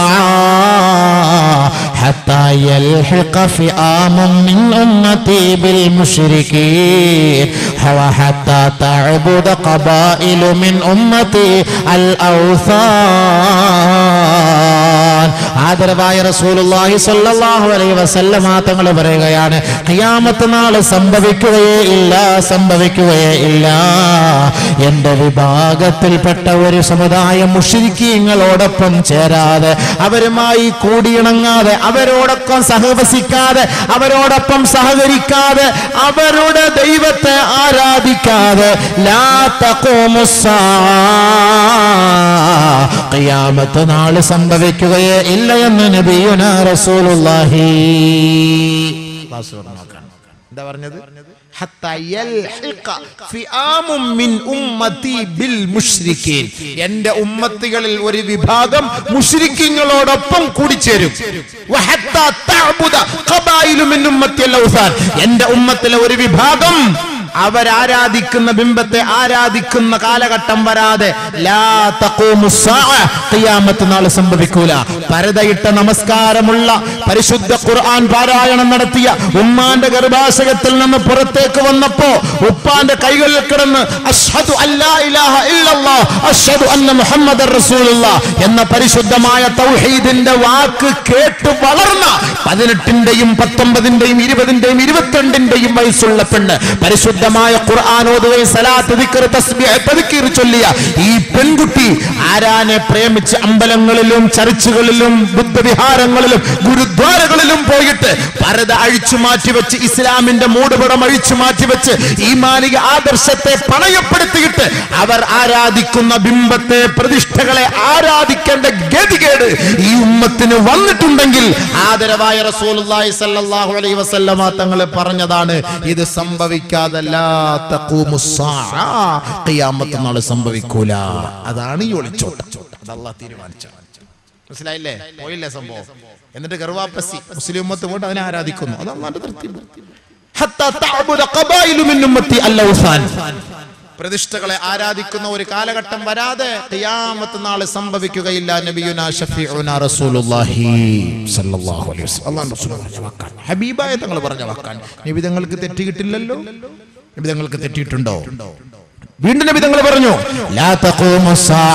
حتى يلحق فئام من أمتي بالمشركين وحتى تعبد قبائل من أمتي الأوثان ആദരവായ റസൂലുള്ളാഹി സ്വല്ലല്ലാഹു അലൈഹി വസല്ലമ തങ്ങൾ പറയുകയാണ് ഖിയാമത്ത് നാൾ സംഭവിക്കുകയേ ഇല്ല സംഭവിക്കുകയേ ഇല്ല എൻ്റെ വിഭാഗത്തിൽപ്പെട്ട ഒരു സമുദായം മുഷിരിക്കീങ്ങളോടൊപ്പം ചേരാതെ അവരുമായി കൂടിയിണങ്ങാതെ അവരോടൊപ്പം സഹവസിക്കാതെ അവരോടൊപ്പം സഹകരിക്കാതെ അവരുടെ ദൈവത്തെ ആരാധിക്കാതെ ലാ തഖൂമുസ്സാ ഖിയാമത്ത് നാൾ സംഭവിക്കുകയേ ഇല്ല എന്ന് നബിയുന റസൂലുള്ളാഹി ക്ലാസ് പറഞ്ഞു നോക്കാം എന്താ പറഞ്ഞത് ഹത്താ യൽഹിഖ ഫിആമും മിൻ ഉമ്മത്തി ബിൽ മുശ്രിക്കീൻ എന്റെ ഉമ്മത്തികളിൽ ഒരു വിഭാഗം മുശ്രിക്കീങ്ങളോടൊപ്പം കൂടിച്ചേരും വഹത്താ തഅബുദ ഖബായിലു മിൻ ഉമ്മത്തി അൽ ഔസാൻ എന്റെ ഉമ്മത്തിലെ ഒരു വിഭാഗം അവരാരാധിക്കുന്ന ബിംബത്തെ ആരാധിക്കുന്ന കാലഘട്ടം വരാതെ ലാ തഖൂമു സ്സാഅ, ഖിയാമത്ത് നാൾ സംഭവിക്കൂല പരതയിട്ട നമസ്കാരമുള്ള പരിശുദ്ധ ഖുർആൻ പാരായണം നടത്തിയ ഉമ്മാന്റെ ഗർഭാശയത്തിൽ നിന്ന് പുറത്തേക്ക് വന്നപ്പോ ഉപ്പാന്റെ കൈകളിൽ കിടന്ന് അഷ്ഹദു അല്ലാ ഇലാഹ ഇല്ലല്ലാഹ് അഷ്ഹദു അന്ന മുഹമ്മദർ റസൂലുള്ളാഹ് എന്ന പരിശുദ്ധമായ തൗഹീദിന്റെ വാക്ക് കേട്ട് വളർന്ന പതിനെട്ടിന്റെയും പത്തൊമ്പതിന്റെയും ഇരുപതിന്റെയും ഇരുപത്തിരണ്ടിന്റെയും വയസ്സുള്ള പെണ്ണ് പരിശുദ്ധമായ ഖുർആൻ ഓതുകയും സലാത്ത് ദിക്ർ തസ്ബീഹ് തദ്കീർ ചൊല്ലിയ ഈ പെൺകുട്ടി ആരാനെ പ്രേമിച്ച് അമ്പലങ്ങളിലും ചർച്ചുകളിലും ബുദ്ധവിഹാരങ്ങളിലും ഗുരുദ്വാരകളിലും പോയിട്ട് പരത അഴിച്ചു മാറ്റിവെച്ച് ഇസ്ലാമിന്റെ മൂടുപടം അഴിച്ചു മാറ്റിവെച്ച് ഈ മാലിക ആദർശത്തെ പണയപ്പെടുത്തിയിട്ട് അവർ ആരാധിക്കുന്ന ബിംബത്തെ പ്രതിഷ്ഠകളെ ആരാധിക്കേണ്ട ഗതികേട് ഈ ഉമ്മത്തിന് വന്നിട്ടുണ്ടെങ്കിൽ ആദരവായ റസൂലുള്ളാഹി സ്വല്ലല്ലാഹു അലൈഹി വസല്ലമ തങ്ങൾ പറഞ്ഞതാണ് ഇത് സംഭവിക്കാതല്ല ഖിയാമത്ത് നാൾ സംഭവിക്കൂല അതാണ് ഈ ഒളിച്ചോട്ടം അത് അള്ളാഹ് തീരുമാനിച്ചു മനസ്സിലായില്ലേ പോയില്ലേ സംഭവം എന്നിട്ട് ഗർവാപ്പസി മുസ്ലിം ഉമ്മത്ത് കൊണ്ട് അതിനെ ആരാധിക്കുന്നു അത് അള്ളാന്റെ തൃപ്തി ഹത്താ തഅബുദ ഖബായിലു മിൻ ഉമ്മത്തി അല്ലൗസാൻ പ്രതിഷ്ഠകളെ ആരാധിക്കുന്ന ഒരു കാലഘട്ടം വരാതെ ഖിയാമത്ത് നാൾ സംഭവിക്കുകയില്ല നബിയുന ഷഫീഉന റസൂലുള്ളാഹി സല്ലല്ലാഹു അലൈഹി വസല്ലം അല്ലാഹു റസൂൽ പറഞ്ഞ വാക്കാണ് ഹബീബായ തങ്ങൾ പറഞ്ഞ വാക്കാണ് നബി തങ്ങൾക്ക് തെറ്റിയിട്ടില്ലല്ലോ നബി തങ്ങൾക്ക് തെറ്റിയിട്ടുണ്ടോ വീണ്ടും നബി തങ്ങൾ പറഞ്ഞു ലാ തഖൂമു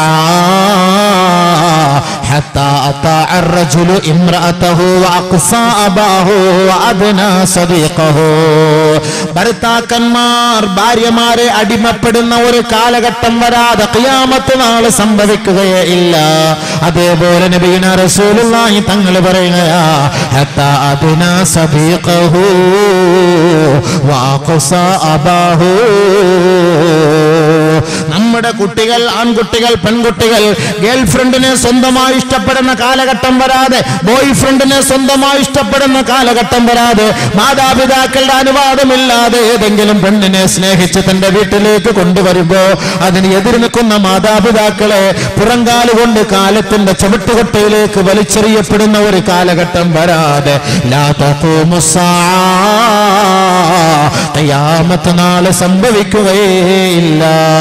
حتى أطاع الرجل امرأته وأقصى أباه وأدنى صديقه ഭർത്താക്കന്മാർ ഭാര്യമാരെ അടിമപ്പെടുന്ന ഒരു കാലഘട്ടം വരാതെ ഖിയാമത്ത് നാള് സംഭവിക്കുകയേ ഇല്ല അതേപോലെ നബീന റസൂലുള്ളാഹി തങ്ങൾ പറയുകയാ ഹത്താ അദ്നാ സദീഖഹു വഅഖസ അബാഹു നമ്മുടെ കുട്ടികൾ ആൺകുട്ടികൾ പെൺകുട്ടികൾ ഗേൾ ഫ്രണ്ടിനെ സ്വന്തമായി ഇഷ്ടപ്പെടുന്ന കാലഘട്ടം വരാതെ ബോയ് ഫ്രണ്ടിനെ സ്വന്തമായി ഇഷ്ടപ്പെടുന്ന കാലഘട്ടം വരാതെ മാതാപിതാക്കളുടെ അനുവാദമില്ലാതെ ഏതെങ്കിലും പെണ്ണിനെ സ്നേഹിച്ച് തന്റെ വീട്ടിലേക്ക് കൊണ്ടുവരുമ്പോ അതിന് എതിര് നിൽക്കുന്ന മാതാപിതാക്കളെ പുറങ്കാല് കൊണ്ട് കാലത്തിന്റെ ചവിട്ടുകൊട്ടയിലേക്ക് വലിച്ചെറിയപ്പെടുന്ന ഒരു കാലഘട്ടം വരാതെ ലാ തഖൂമു സ്സാഅ. ഖിയാമത്ത് നാള് സംഭവിക്കുകയില്ല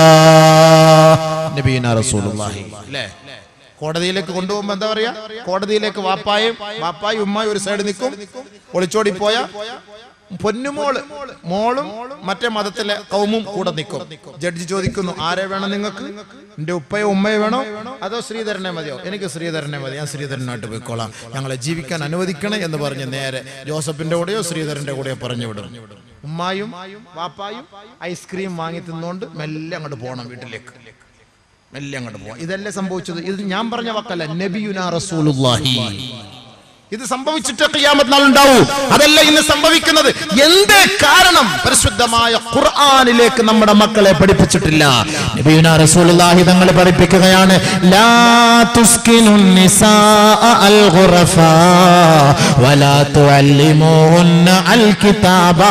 നബീന റസൂലുള്ളാഹി അല്ലേ കോടതിയിലേക്ക് കൊണ്ടുപോകുമ്പോ എന്താ പറയാ കോടതിയിലേക്ക് വാപ്പായും വാപ്പായും ഉമ്മായും ഒരു സൈഡ് നിൽക്കും ഒളിച്ചോടി പോയ പൊന്നുമോള് മോളും മറ്റേ മതത്തിലെ കൗമും കൂടെ നിൽക്കും ജഡ്ജി ചോദിക്കുന്നു ആരെ വേണം നിങ്ങൾക്ക് എന്റെ ഉപ്പയോ ഉമ്മയോ വേണോ അതോ ശ്രീധരനെ മതിയോ എനിക്ക് ശ്രീധരനെ മതി ഞാൻ ശ്രീധരനായിട്ട് പോയിക്കോളാം ഞങ്ങളെ ജീവിക്കാൻ അനുവദിക്കണേ എന്ന് പറഞ്ഞ് നേരെ ജോസഫിന്റെ കൂടെയോ ശ്രീധരന്റെ കൂടെയോ പറഞ്ഞു വിടും ഉമ്മായും വാപ്പായും ഐസ്ക്രീം വാങ്ങി തിന്നുകൊണ്ട് മെല്ലെ അങ്ങോട്ട് പോകണം വീട്ടിലേക്ക് മെല്ലെ അങ്ങോട്ട് പോവാം ഇതല്ലേ സംഭവിച്ചത് ഇത് ഞാൻ പറഞ്ഞ വാക്കല്ല നബിയുന റസൂലുള്ളാഹി ഇത് സംഭവിച്ചിട്ട് ഖിയാമത്ത് നാൾ ഉണ്ടാവൂ അതല്ല ഇന്ന് സംഭവിക്കുന്നത് എന്തേ കാരണം പരിശുദ്ധമായ ഖുർആനിലേക്ക് നമ്മുടെ മക്കളെ പഠിപ്പിച്ചിട്ടില്ല നബിയുന റസൂലുള്ളാഹി തങ്ങൾ പഠിപ്പിക്കുകയാണ് ലാ തുസ്കിനുൻ നിസാഅ അൽ ഖുറഫാ വലാ തുഅല്ലിമൂഹുന്ന അൽ കിതാബാ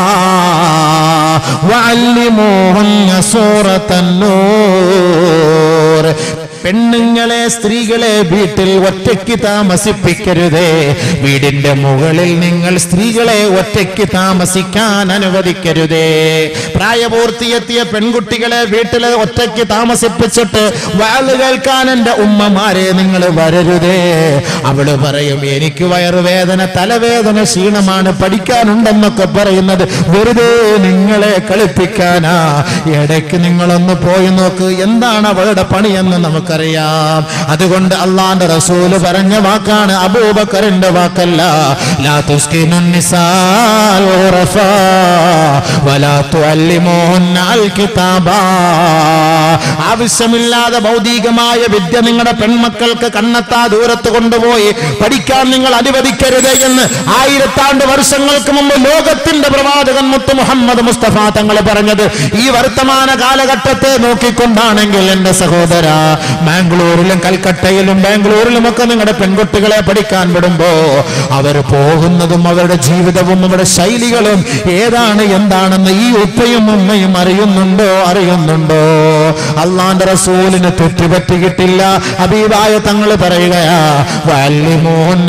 വഅല്ലിമൂഹുന്ന സൂറത്തൻ നൂർ പെണ്ണുങ്ങളെ സ്ത്രീകളെ വീട്ടിൽ ഒറ്റയ്ക്ക് താമസിപ്പിക്കരുതേ വീടിന്റെ മുകളിൽ നിങ്ങൾ സ്ത്രീകളെ ഒറ്റയ്ക്ക് താമസിക്കാൻ അനുവദിക്കരുതേ പ്രായപൂർത്തിയെത്തിയ പെൺകുട്ടികളെ വീട്ടിൽ ഒറ്റയ്ക്ക് താമസിപ്പിച്ചിട്ട് വാള് കേൾക്കാൻ എന്റെ ഉമ്മമാരെ നിങ്ങൾ വരരുതേ അവള് പറയും എനിക്ക് വയറുവേദന തലവേദന ക്ഷീണമാണ് പഠിക്കാനുണ്ടെന്നൊക്കെ പറയുന്നത് വെറുതെ നിങ്ങളെ കളിപ്പിക്കാനാ ഇടയ്ക്ക് നിങ്ങളൊന്ന് പോയി നോക്ക് എന്താണ് അവളുടെ പണിയെന്ന് നമുക്കറിയാം അതുകൊണ്ട് അള്ളാന്റെ റസൂല് പറഞ്ഞ വാക്കാണ് അബൂബക്കറിന്റെ വാക്കല്ല ലാ തുസ്കിനുൻ നിസാൽ ഉറഫാ വലാ തുഅല്ലിമൂഹുന്ന അൽ കിതാബാ ആവശ്യമില്ലാതെ ഭൗതികമായ വിദ്യ നിങ്ങളുടെ പെൺമക്കൾക്ക് കണ്ണെത്താ ദൂരത്ത് കൊണ്ടുപോയി പഠിക്കാൻ നിങ്ങൾ അനുവദിക്കരുത് എന്ന് ആയിരത്താണ്ട് വർഷങ്ങൾക്ക് മുമ്പ് ലോകത്തിന്റെ പ്രവാചകൻ മുത്ത് മുഹമ്മദ് മുസ്തഫ തങ്ങൾ പറഞ്ഞത് ഈ വർത്തമാന കാലഘട്ടത്തെ നോക്കിക്കൊണ്ടാണെങ്കിൽ എന്റെ സഹോദര ബാംഗ്ലൂരിലും കൽക്കട്ടയിലും ബാംഗ്ലൂരിലും ഒക്കെ നിങ്ങളുടെ പെൺകുട്ടികളെ പഠിക്കാൻ വിടുമ്പോ അവർ പോകുന്നതും അവരുടെ ജീവിതവും അവരുടെ ശൈലികളും ഏതാണ് എന്താണെന്ന് ഈ ഉപ്പയും ഉമ്മയും അറിയുന്നുണ്ടോ അറിയുന്നുണ്ടോ അള്ളാന്റെ റസൂലിന് തെറ്റുപറ്റിയിട്ടില്ല അബീബായ തങ്ങൾ പറയുകയാ വല്ലിമോഹന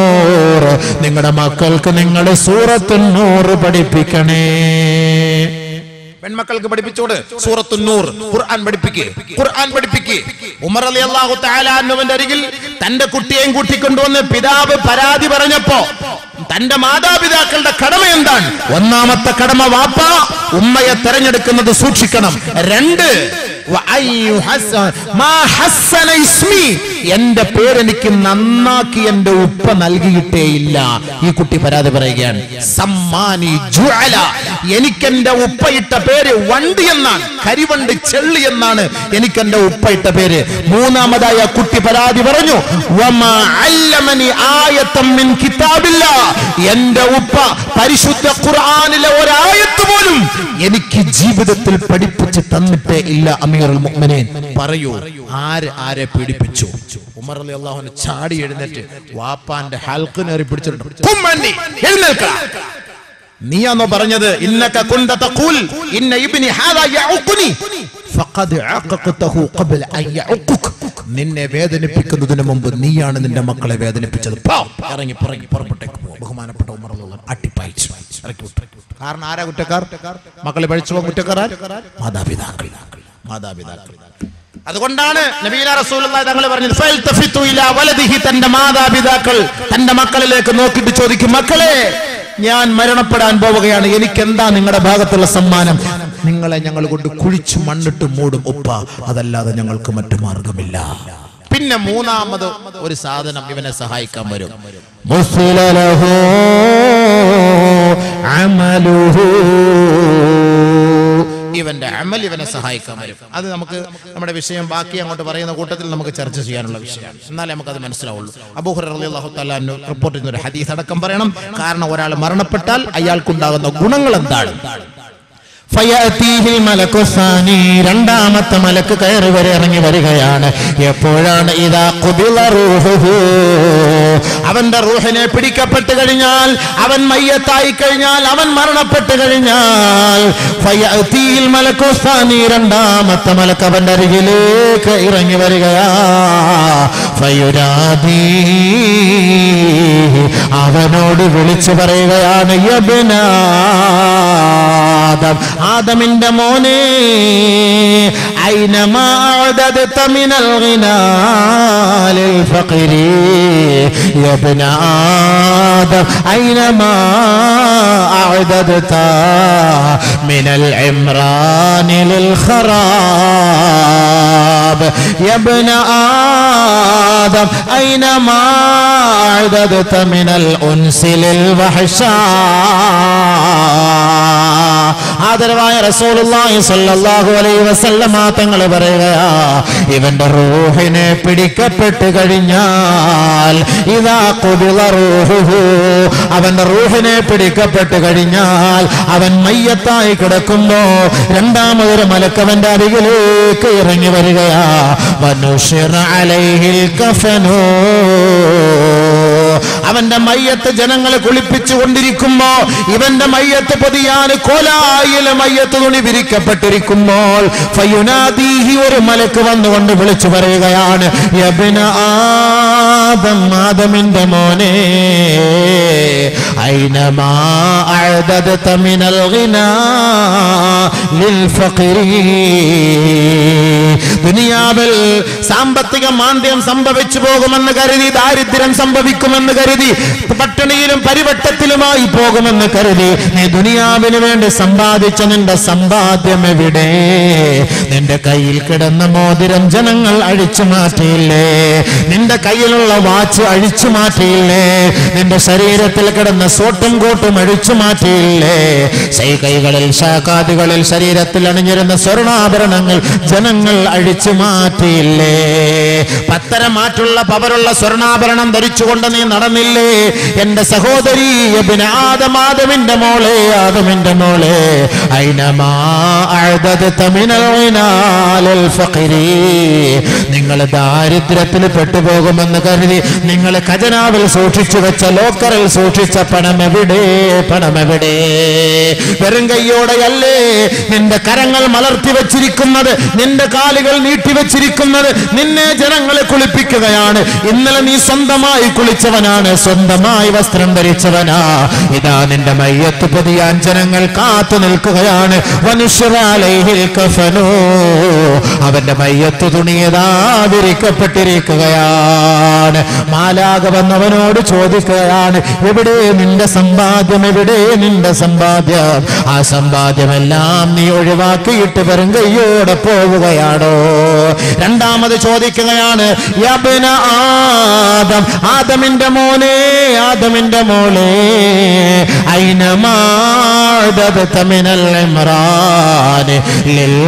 സൂറത്തന്നൂർ നിങ്ങളുടെ മക്കൾക്ക് നിങ്ങൾ സൂറത്തന്നൂർ പഠിപ്പിക്കണേ പെൺമക്കൾക്ക് പഠിപ്പിച്ചോട് സൂറത്തു നൂർ ഖുർആൻ പഠിപ്പിക്ക് ഖുർആൻ പഠിപ്പിക്ക് ഉമർ അലി അള്ളാഹു താലാന്നുവിന്റെ അരികിൽ തന്റെ കുട്ടിയെയും കൂട്ടിക്കൊണ്ടുവന്ന് പിതാവ് പരാതി പറഞ്ഞപ്പോ തന്റെ മാതാപിതാക്കളുടെ കടമ എന്താണ് ഒന്നാമത്തെ കടമ വാപ്പ ഉമ്മയെ തെരഞ്ഞെടുക്കുന്നത് സൂക്ഷിക്കണം രണ്ട് വഅയ്യു ഹസ്സ- മാ ഹസ്സന ഇസ്മി. എന്റെ പേരെനിക്ക് നന്നാക്കി എന്റെ ഉപ്പ നൽകിയിട്ടേ ഇല്ല ഈ കുട്ടി പരാതി പറയുകയാണ് സമ്മാനി ജുഅല എനിക്കെന്റെ ഉപ്പയിട്ട പേര് വണ്ടി എന്നാണ് കരിവണ്ടി ചെള്ളി എന്നാണ് എനിക്കെന്റെ ഉപ്പയിട്ട പേര് മൂന്നാമതായി ആ കുട്ടി പരാതി പറഞ്ഞു വമാ അല്ലമനി ആയത്തം മിൻ കിതാബില്ല എന്റെ ഉപ്പ പരിശുദ്ധ ഖുർആനിലെ ഒരായത്ത് പോലും എനിക്ക് ജീവിതത്തിൽ പഠിപ്പിച്ച് തന്നിട്ടേ ഇല്ല അമീറുൽ മുഅ്മിനീൻ പറയൂ ആര് ആരെ പീഡിപ്പിച്ചു ഉമർ അലി അള്ളാഹുനെ ചാടി എഴുന്നേറ്റ് വാപ്പാന്റെ ഹൽക്കിനേറി പിടിച്ചിട്ടുണ്ട് കുമ്മണ്ണി, എഴുന്നേൽക്ക നീയാണോ പറഞ്ഞത് ഇന്നക കുന്ത തഖൂൽ ഇന്ന ഇബ്നി ഹാദാ യഉഖുനി ഫഖദ് അഖഖതഹു ഖബ്ല അൻ യഉഖുക നിന്നെ വേദനിപ്പിക്കുന്നതിന് മുമ്പ് നീയാണ് നിന്റെ മക്കളെ വേദനിപ്പിച്ചത് പോ, ഇറങ്ങി പുറകെ പുറപ്പെട്ടേക്ക് പോ ബഹുമാനപ്പെട്ട ഉമർ റളിയല്ലാഹു അൻഹു അട്ടിപ്പായിച്ചു ഇറക്കി വിട്ടു കാരണം ആരാ കുറ്റക്കാർ മക്കളെ പഠിച്ചു പോകും കുറ്റക്കാർ മാതാപിതാക്കൾ മാതാപിതാക്കൾ അതുകൊണ്ടാണ് നബീന റസൂലുള്ളാഹി തങ്ങൾ പറഞ്ഞത് ഫൽതഫിതു ഇലാ വലദിഹി തന്റെ മാതാപിതാക്കൾ തന്റെ മക്കളിലേക്ക് നോക്കിയിട്ട് ചോദിക്കും മക്കളെ ഞാൻ മരണപ്പെടാൻ പോവുകയാണ് എനിക്ക് എന്താ നിങ്ങളുടെ ഭാഗത്തുള്ള സമ്മാനം നിങ്ങളെ ഞങ്ങൾ കൊണ്ട് കുഴിച്ചു മണ്ണിട്ട് മൂടും ഉപ്പ അതല്ലാതെ ഞങ്ങൾക്ക് മറ്റു മാർഗമില്ല പിന്നെ മൂന്നാമത് ഒരു സാധനം ഇവനെ സഹായിക്കാൻ വരും مثل له عمله ഇവന്റെ അമൽ ഇവനെ സഹായിക്കാൻ വരും അത് നമുക്ക് നമ്മുടെ വിഷയം ബാക്കി അങ്ങോട്ട് പറയുന്ന കൂട്ടത്തിൽ നമുക്ക് ചർച്ച ചെയ്യാനുള്ള വിഷയമാണ് എന്നാലേ നമുക്ക് അത് മനസ്സിലാവുള്ളൂ അബൂഹുർ അള്ളാഹു തലാൻ റിപ്പോർട്ട് ചെയ്യുന്ന ഒരു ഹദീസ് അടക്കം പറയണം കാരണം ഒരാൾ മരണപ്പെട്ടാൽ അയാൾക്കുണ്ടാകുന്ന ഗുണങ്ങൾ എന്താണ് ഫയഅതീഹിൽ മലക്കു സാനി രണ്ടാമത്തെ മലക്ക് കയറി വരെ ഇറങ്ങി വരികയാണ് എപ്പോഴാണ് ഇതാ ഖുബില റൂഹുഹു അവന്റെ റൂഹിനെ പിടിക്കപ്പെട്ട് കഴിഞ്ഞാൽ അവൻ മയ്യത്തായി കഴിഞ്ഞാൽ അവൻ മരണപ്പെട്ട് കഴിഞ്ഞാൽ ഫയഅതീഹിൽ മലക്കു സാനി രണ്ടാമത്തെ മലക്ക് അവന്റെ അരികിലേക്ക് ഇറങ്ങി വരികയാ ഫയുരാദീ അവനോട് വിളിച്ചു പറയുകയാണ് യബ്നാ ആദം ആദമിന്റെ മോനെ أينما أعددت من الغنى للفقر يا ابن آدم أينما أعددت من العمران للخراب يا ابن آدم أينما أعددت من الأنس للوحشاء ആദരവായ റസൂലുള്ളാഹി സ്വല്ലല്ലാഹു അലൈഹി വസല്ലമ തങ്ങൾ പറയുകയാ ഇവന്റെ റൂഹിനെ പിടിക്കപ്പെട്ട് കഴിഞ്ഞാൽ ഇതാ ഖുബിള റൂഹുഹു അവന്റെ റൂഹിനെ പിടിക്കപ്പെട്ട് കഴിഞ്ഞാൽ അവൻ മയ്യത്തായി കിടക്കുമ്പോ രണ്ടാമതൊരു മലക്കവന്റെ അരികിലേക്ക് ഇറങ്ങി വരികയാ വനുഷിറ അലൈഹിൽ കഫനോ അവന്റെ മയ്യത്ത് ജനങ്ങളെ കുളിപ്പിച്ചു കൊണ്ടിരിക്കുമ്പോ ഇവന്റെ മയ്യത്ത് പൊതിയാൻ കോലായിലെ മയ്യത്ത് തുണി വിരിക്കപ്പെട്ടിരിക്കുമ്പോൾ ഫയുനാദീഹി ഒരു മലക്ക് വന്നുകൊണ്ട് വിളിച്ചു പറയുകയാണ് യബ്ന ആദം ആദമിന്റെ മോനെ ഐനമാ അഅദദത മിനൽ ഗിനാ ലിൽ ഫഖീരി ദുനിയാവിൽ സാമ്പത്തിക മാന്ദ്യം സംഭവിച്ചു പോകുമെന്ന് കരുതി ദാരിദ്ര്യം സംഭവിക്കുമെന്ന് കരുതി പട്ടിണിയിലും പരിവട്ടത്തിലുമായി പോകുമെന്ന് കരുതി നീ ദുനിയാവിന് വേണ്ടി സമ്പാദിച്ച നിന്റെ സമ്പാദ്യം എവിടെ നിന്റെ കയ്യിൽ കിടന്ന മോതിരം ജനങ്ങൾ അഴിച്ചു മാറ്റിയില്ലേ നിന്റെ കയ്യിലുള്ള വാച്ച് അഴിച്ചു മാറ്റിയില്ലേ നിന്റെ ശരീരത്തിൽ കിടന്ന സോട്ടും കോട്ടും അഴിച്ചു മാറ്റിയില്ലേ സൈ കൈകളിൽ ശാഖാദികളിൽ ശരീരത്തിൽ അണിഞ്ഞിരുന്ന സ്വർണ്ണാഭരണങ്ങൾ ജനങ്ങൾ അഴിച്ചു മാറ്റിയില്ലേ പത്തര മാറ്റുള്ള പവറുള്ള സ്വർണ്ണാഭരണം ധരിച്ചുകൊണ്ട് നീ നടന്നില്ലേ എന്റെ സഹോദരി ഇബ്ന ആദം ആദമിന്റെ മോളെ ആദമിന്റെ മോളെ ഐനമാ അഅദദത മിനൽ ഗിനാലിൽ ഫഖീരി നിങ്ങൾ ദാരിദ്ര്യത്തിൽ പെട്ടുപോകുമെന്ന് കരുതി നിങ്ങൾ ഖജനാവിൽ സൂക്ഷിച്ചു വെച്ച ലോക്കറിൽ സൂക്ഷിച്ച പണം പണമെവിടെ പണമെവിടെ വെറും കൈയോടെയല്ലേ നിന്റെ കരങ്ങൾ മലർത്തി വെച്ചിരിക്കുന്നത് നിന്റെ കാലുകൾ നീട്ടി വെച്ചിരിക്കുന്നത് നിന്നെ ജനങ്ങളെ കുളിപ്പിക്കുകയാണ് ഇന്നലെ നീ സ്വന്തമായി കുളിച്ചവനാണ് സ്വന്തമായി വസ്ത്രം ധരിച്ചവനാ ഇതാ നിന്റെ മയ്യത്ത് പൊതിയാൻ ജനങ്ങൾ കാത്തു നിൽക്കുകയാണ് മനുഷ്യരാലയിൽ കഫനോ അവന്റെ മയ്യത്ത് തുണിയതാ വിരിക്കപ്പെട്ടിരിക്കുകയാണ് മാലാക വന്നവനോട് ചോദിക്കുകയാണ് എവിടെ നിന്റെ സമ്പാദ്യം എവിടെ നിന്റെ സമ്പാദ്യം ആ സമ്പാദ്യമെല്ലാം നീ ഒഴിവാക്കിയിട്ട് വെറും കയ്യോടെ പോവുകയാണോ രണ്ടാമത് ചോദിക്കുകയാണ് യബ്ന ആദം ആദമിന്റെ മോനെ ആദമിന്റെ മോളെ ഐനമാദത മിനൽ ഇമ്രാൻ ലിൽ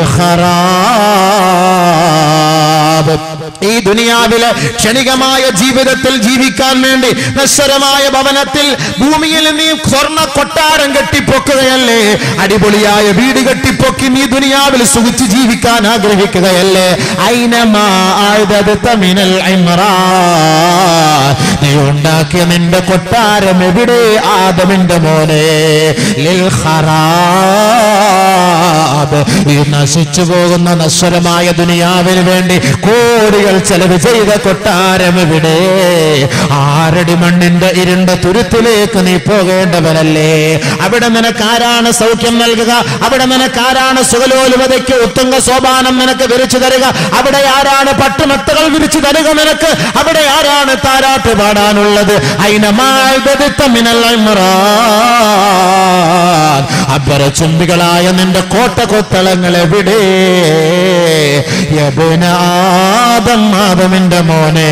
ഖറാബ് ഈ ദുനിയാവിലെ ക്ഷണികമായ ജീവിതത്തിൽ ജീവിക്കാൻ വേണ്ടി നശ്വരമായ ഭവനത്തിൽ ഭൂമിയിൽ നീ സ്വർണ്ണ കൊട്ടാരം കെട്ടിപ്പൊക്കുകയല്ലേ അടിപൊളിയായ വീട് കെട്ടിപ്പൊക്കി നീ ദുനിയാവിൽ സുഖിച്ച് ജീവിക്കാൻ ആഗ്രഹിക്കുകയല്ലേ ഐനമാ ആഴ്ദത്ത മിനൽ ഇമ്രാൻ. നീ ഉണ്ടാക്കിയ നിന്റെ കൊട്ടാരം എവിടെ ആദമിന്റെ മോനെ ലിൽ ഖറാബ് ഈ നശിച്ചു പോകുന്ന നശ്വരമായ ദുനിയാവിന് വേണ്ടി കോടികൾ ചെലവ് ചെയ്ത കൊട്ടാരം ഇവിടെ ആരടി മണ്ണിന്റെ ഇരുണ്ട തുരുത്തിലേക്ക് നീ പോകേണ്ടവനല്ലേ അവിടെ നിനക്ക് ആരാണ് സൗഖ്യം നൽകുക അവിടെ നിനക്ക് ആരാണ് സുഖലോലുപതയ്ക്ക് ഉത്തുംഗ സോപാനം നിനക്ക് വിരിച്ചു തരിക അവിടെ ആരാണ് പട്ടുമത്തകൾ വിരിച്ചു തരിക നിനക്ക് അവിടെ ആരാണ് താരാട്ട് പാടാനുള്ളത് അബ്ബര ചുംബികളായ നിന്റെ കോട്ട കൊത്തളങ്ങൾ എവിടെ യബുന ആദം ആദമിന്റെ മോനെ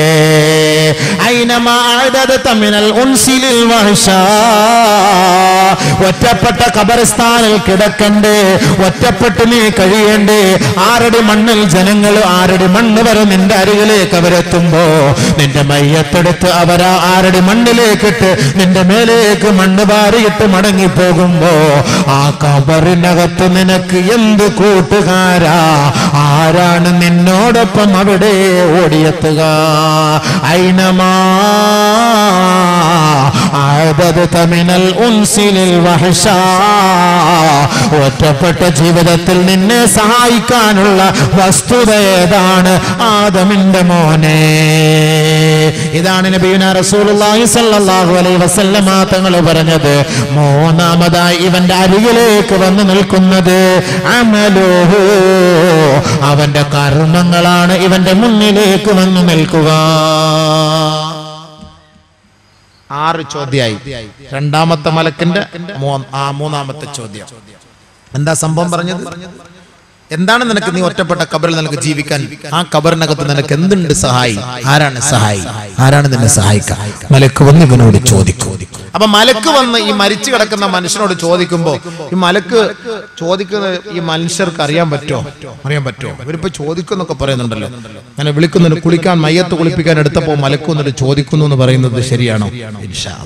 തമ്മിനൽ ഉൻസിലിൽ വഹ്ഷ ഒറ്റപ്പെട്ട കബറിസ്ഥാനിൽ കിടക്കണ്ടേ ഒറ്റപ്പെട്ട് നീ കഴിയണ്ടേ ആറടി മണ്ണിൽ ജനങ്ങൾ ആറടി മണ്ണ് വരെ നിന്റെ അരികിലേക്ക് അവരെത്തുമ്പോ നിന്റെ മയ്യത്തെടുത്ത് അവരാ ആറടി മണ്ണിലേക്കിട്ട് നിന്റെ മേലേക്ക് മണ്ണ് വാരിയിട്ട് മടങ്ങിപ്പോകുമ്പോ ആ കബറിനകത്ത് നിനക്ക് എന്ത് കൂട്ടുകാരാ ആരാണ് നിന്നോടൊപ്പം അവിടെ ഓടിയെത്തുക ഐനമാ ആദദത മിനൽ ഉൻസിലിൽ വഹ്ഷ ഒറ്റപ്പെട്ട ജീവിതത്തിൽ നിന്നെ സഹായിക്കാനുള്ള വസ്തുത ഏതാണ് ആദമിന്റെ മോനെ ഇതാണ് നബീന റസൂലുള്ളാഹി സ്വല്ലല്ലാഹു അലൈഹി വസല്ലമ തങ്ങൾ പറഞ്ഞത് മൂന്നാമതായി ഇവന്റെ അരികിലേക്ക് വന്നു നിൽക്കുന്നത് അമലുഹു അവന്റെ കർമ്മങ്ങളാണ് ഇവന്റെ മുന്നിലേക്ക് വന്നു നിൽക്കുക ആറ് ചോദ്യമായി രണ്ടാമത്തെ മലക്കിന്റെ മൂ- ആ മൂന്നാമത്തെ ചോദ്യം എന്താ സംഭവം പറഞ്ഞത് എന്താണ് നിനക്ക് നീ ഒറ്റപ്പെട്ട കബറിൽ നിനക്ക് ജീവിക്കാൻ ആ കബറിനകത്ത് നിനക്ക് എന്തുണ്ട് സഹായി ആരാണ് സഹായി ആരാണ് നിന്നെ സഹായിക്കാൻ മലക്ക് വന്ന് ഇവനോട് ചോദിക്കും അപ്പൊ മലക്ക് വന്ന് ഈ മരിച്ചു കിടക്കുന്ന മനുഷ്യനോട് ചോദിക്കുമ്പോ ഈ മലക്ക് ചോദിക്കുന്ന ഈ മനുഷ്യർക്ക് അറിയാൻ പറ്റുമോ അറിയാൻ പറ്റുമോ ഇവരിപ്പോ ചോദിക്കുന്നൊക്കെ പറയുന്നുണ്ടല്ലോ അങ്ങനെ വിളിക്കുന്നുണ്ട് കുളിക്കാൻ മയ്യത്ത് കുളിപ്പിക്കാൻ എടുത്തപ്പോ മലക്ക് വന്നിട്ട് ചോദിക്കുന്നു എന്ന് പറയുന്നത് ശരിയാണോ ഇൻഷാ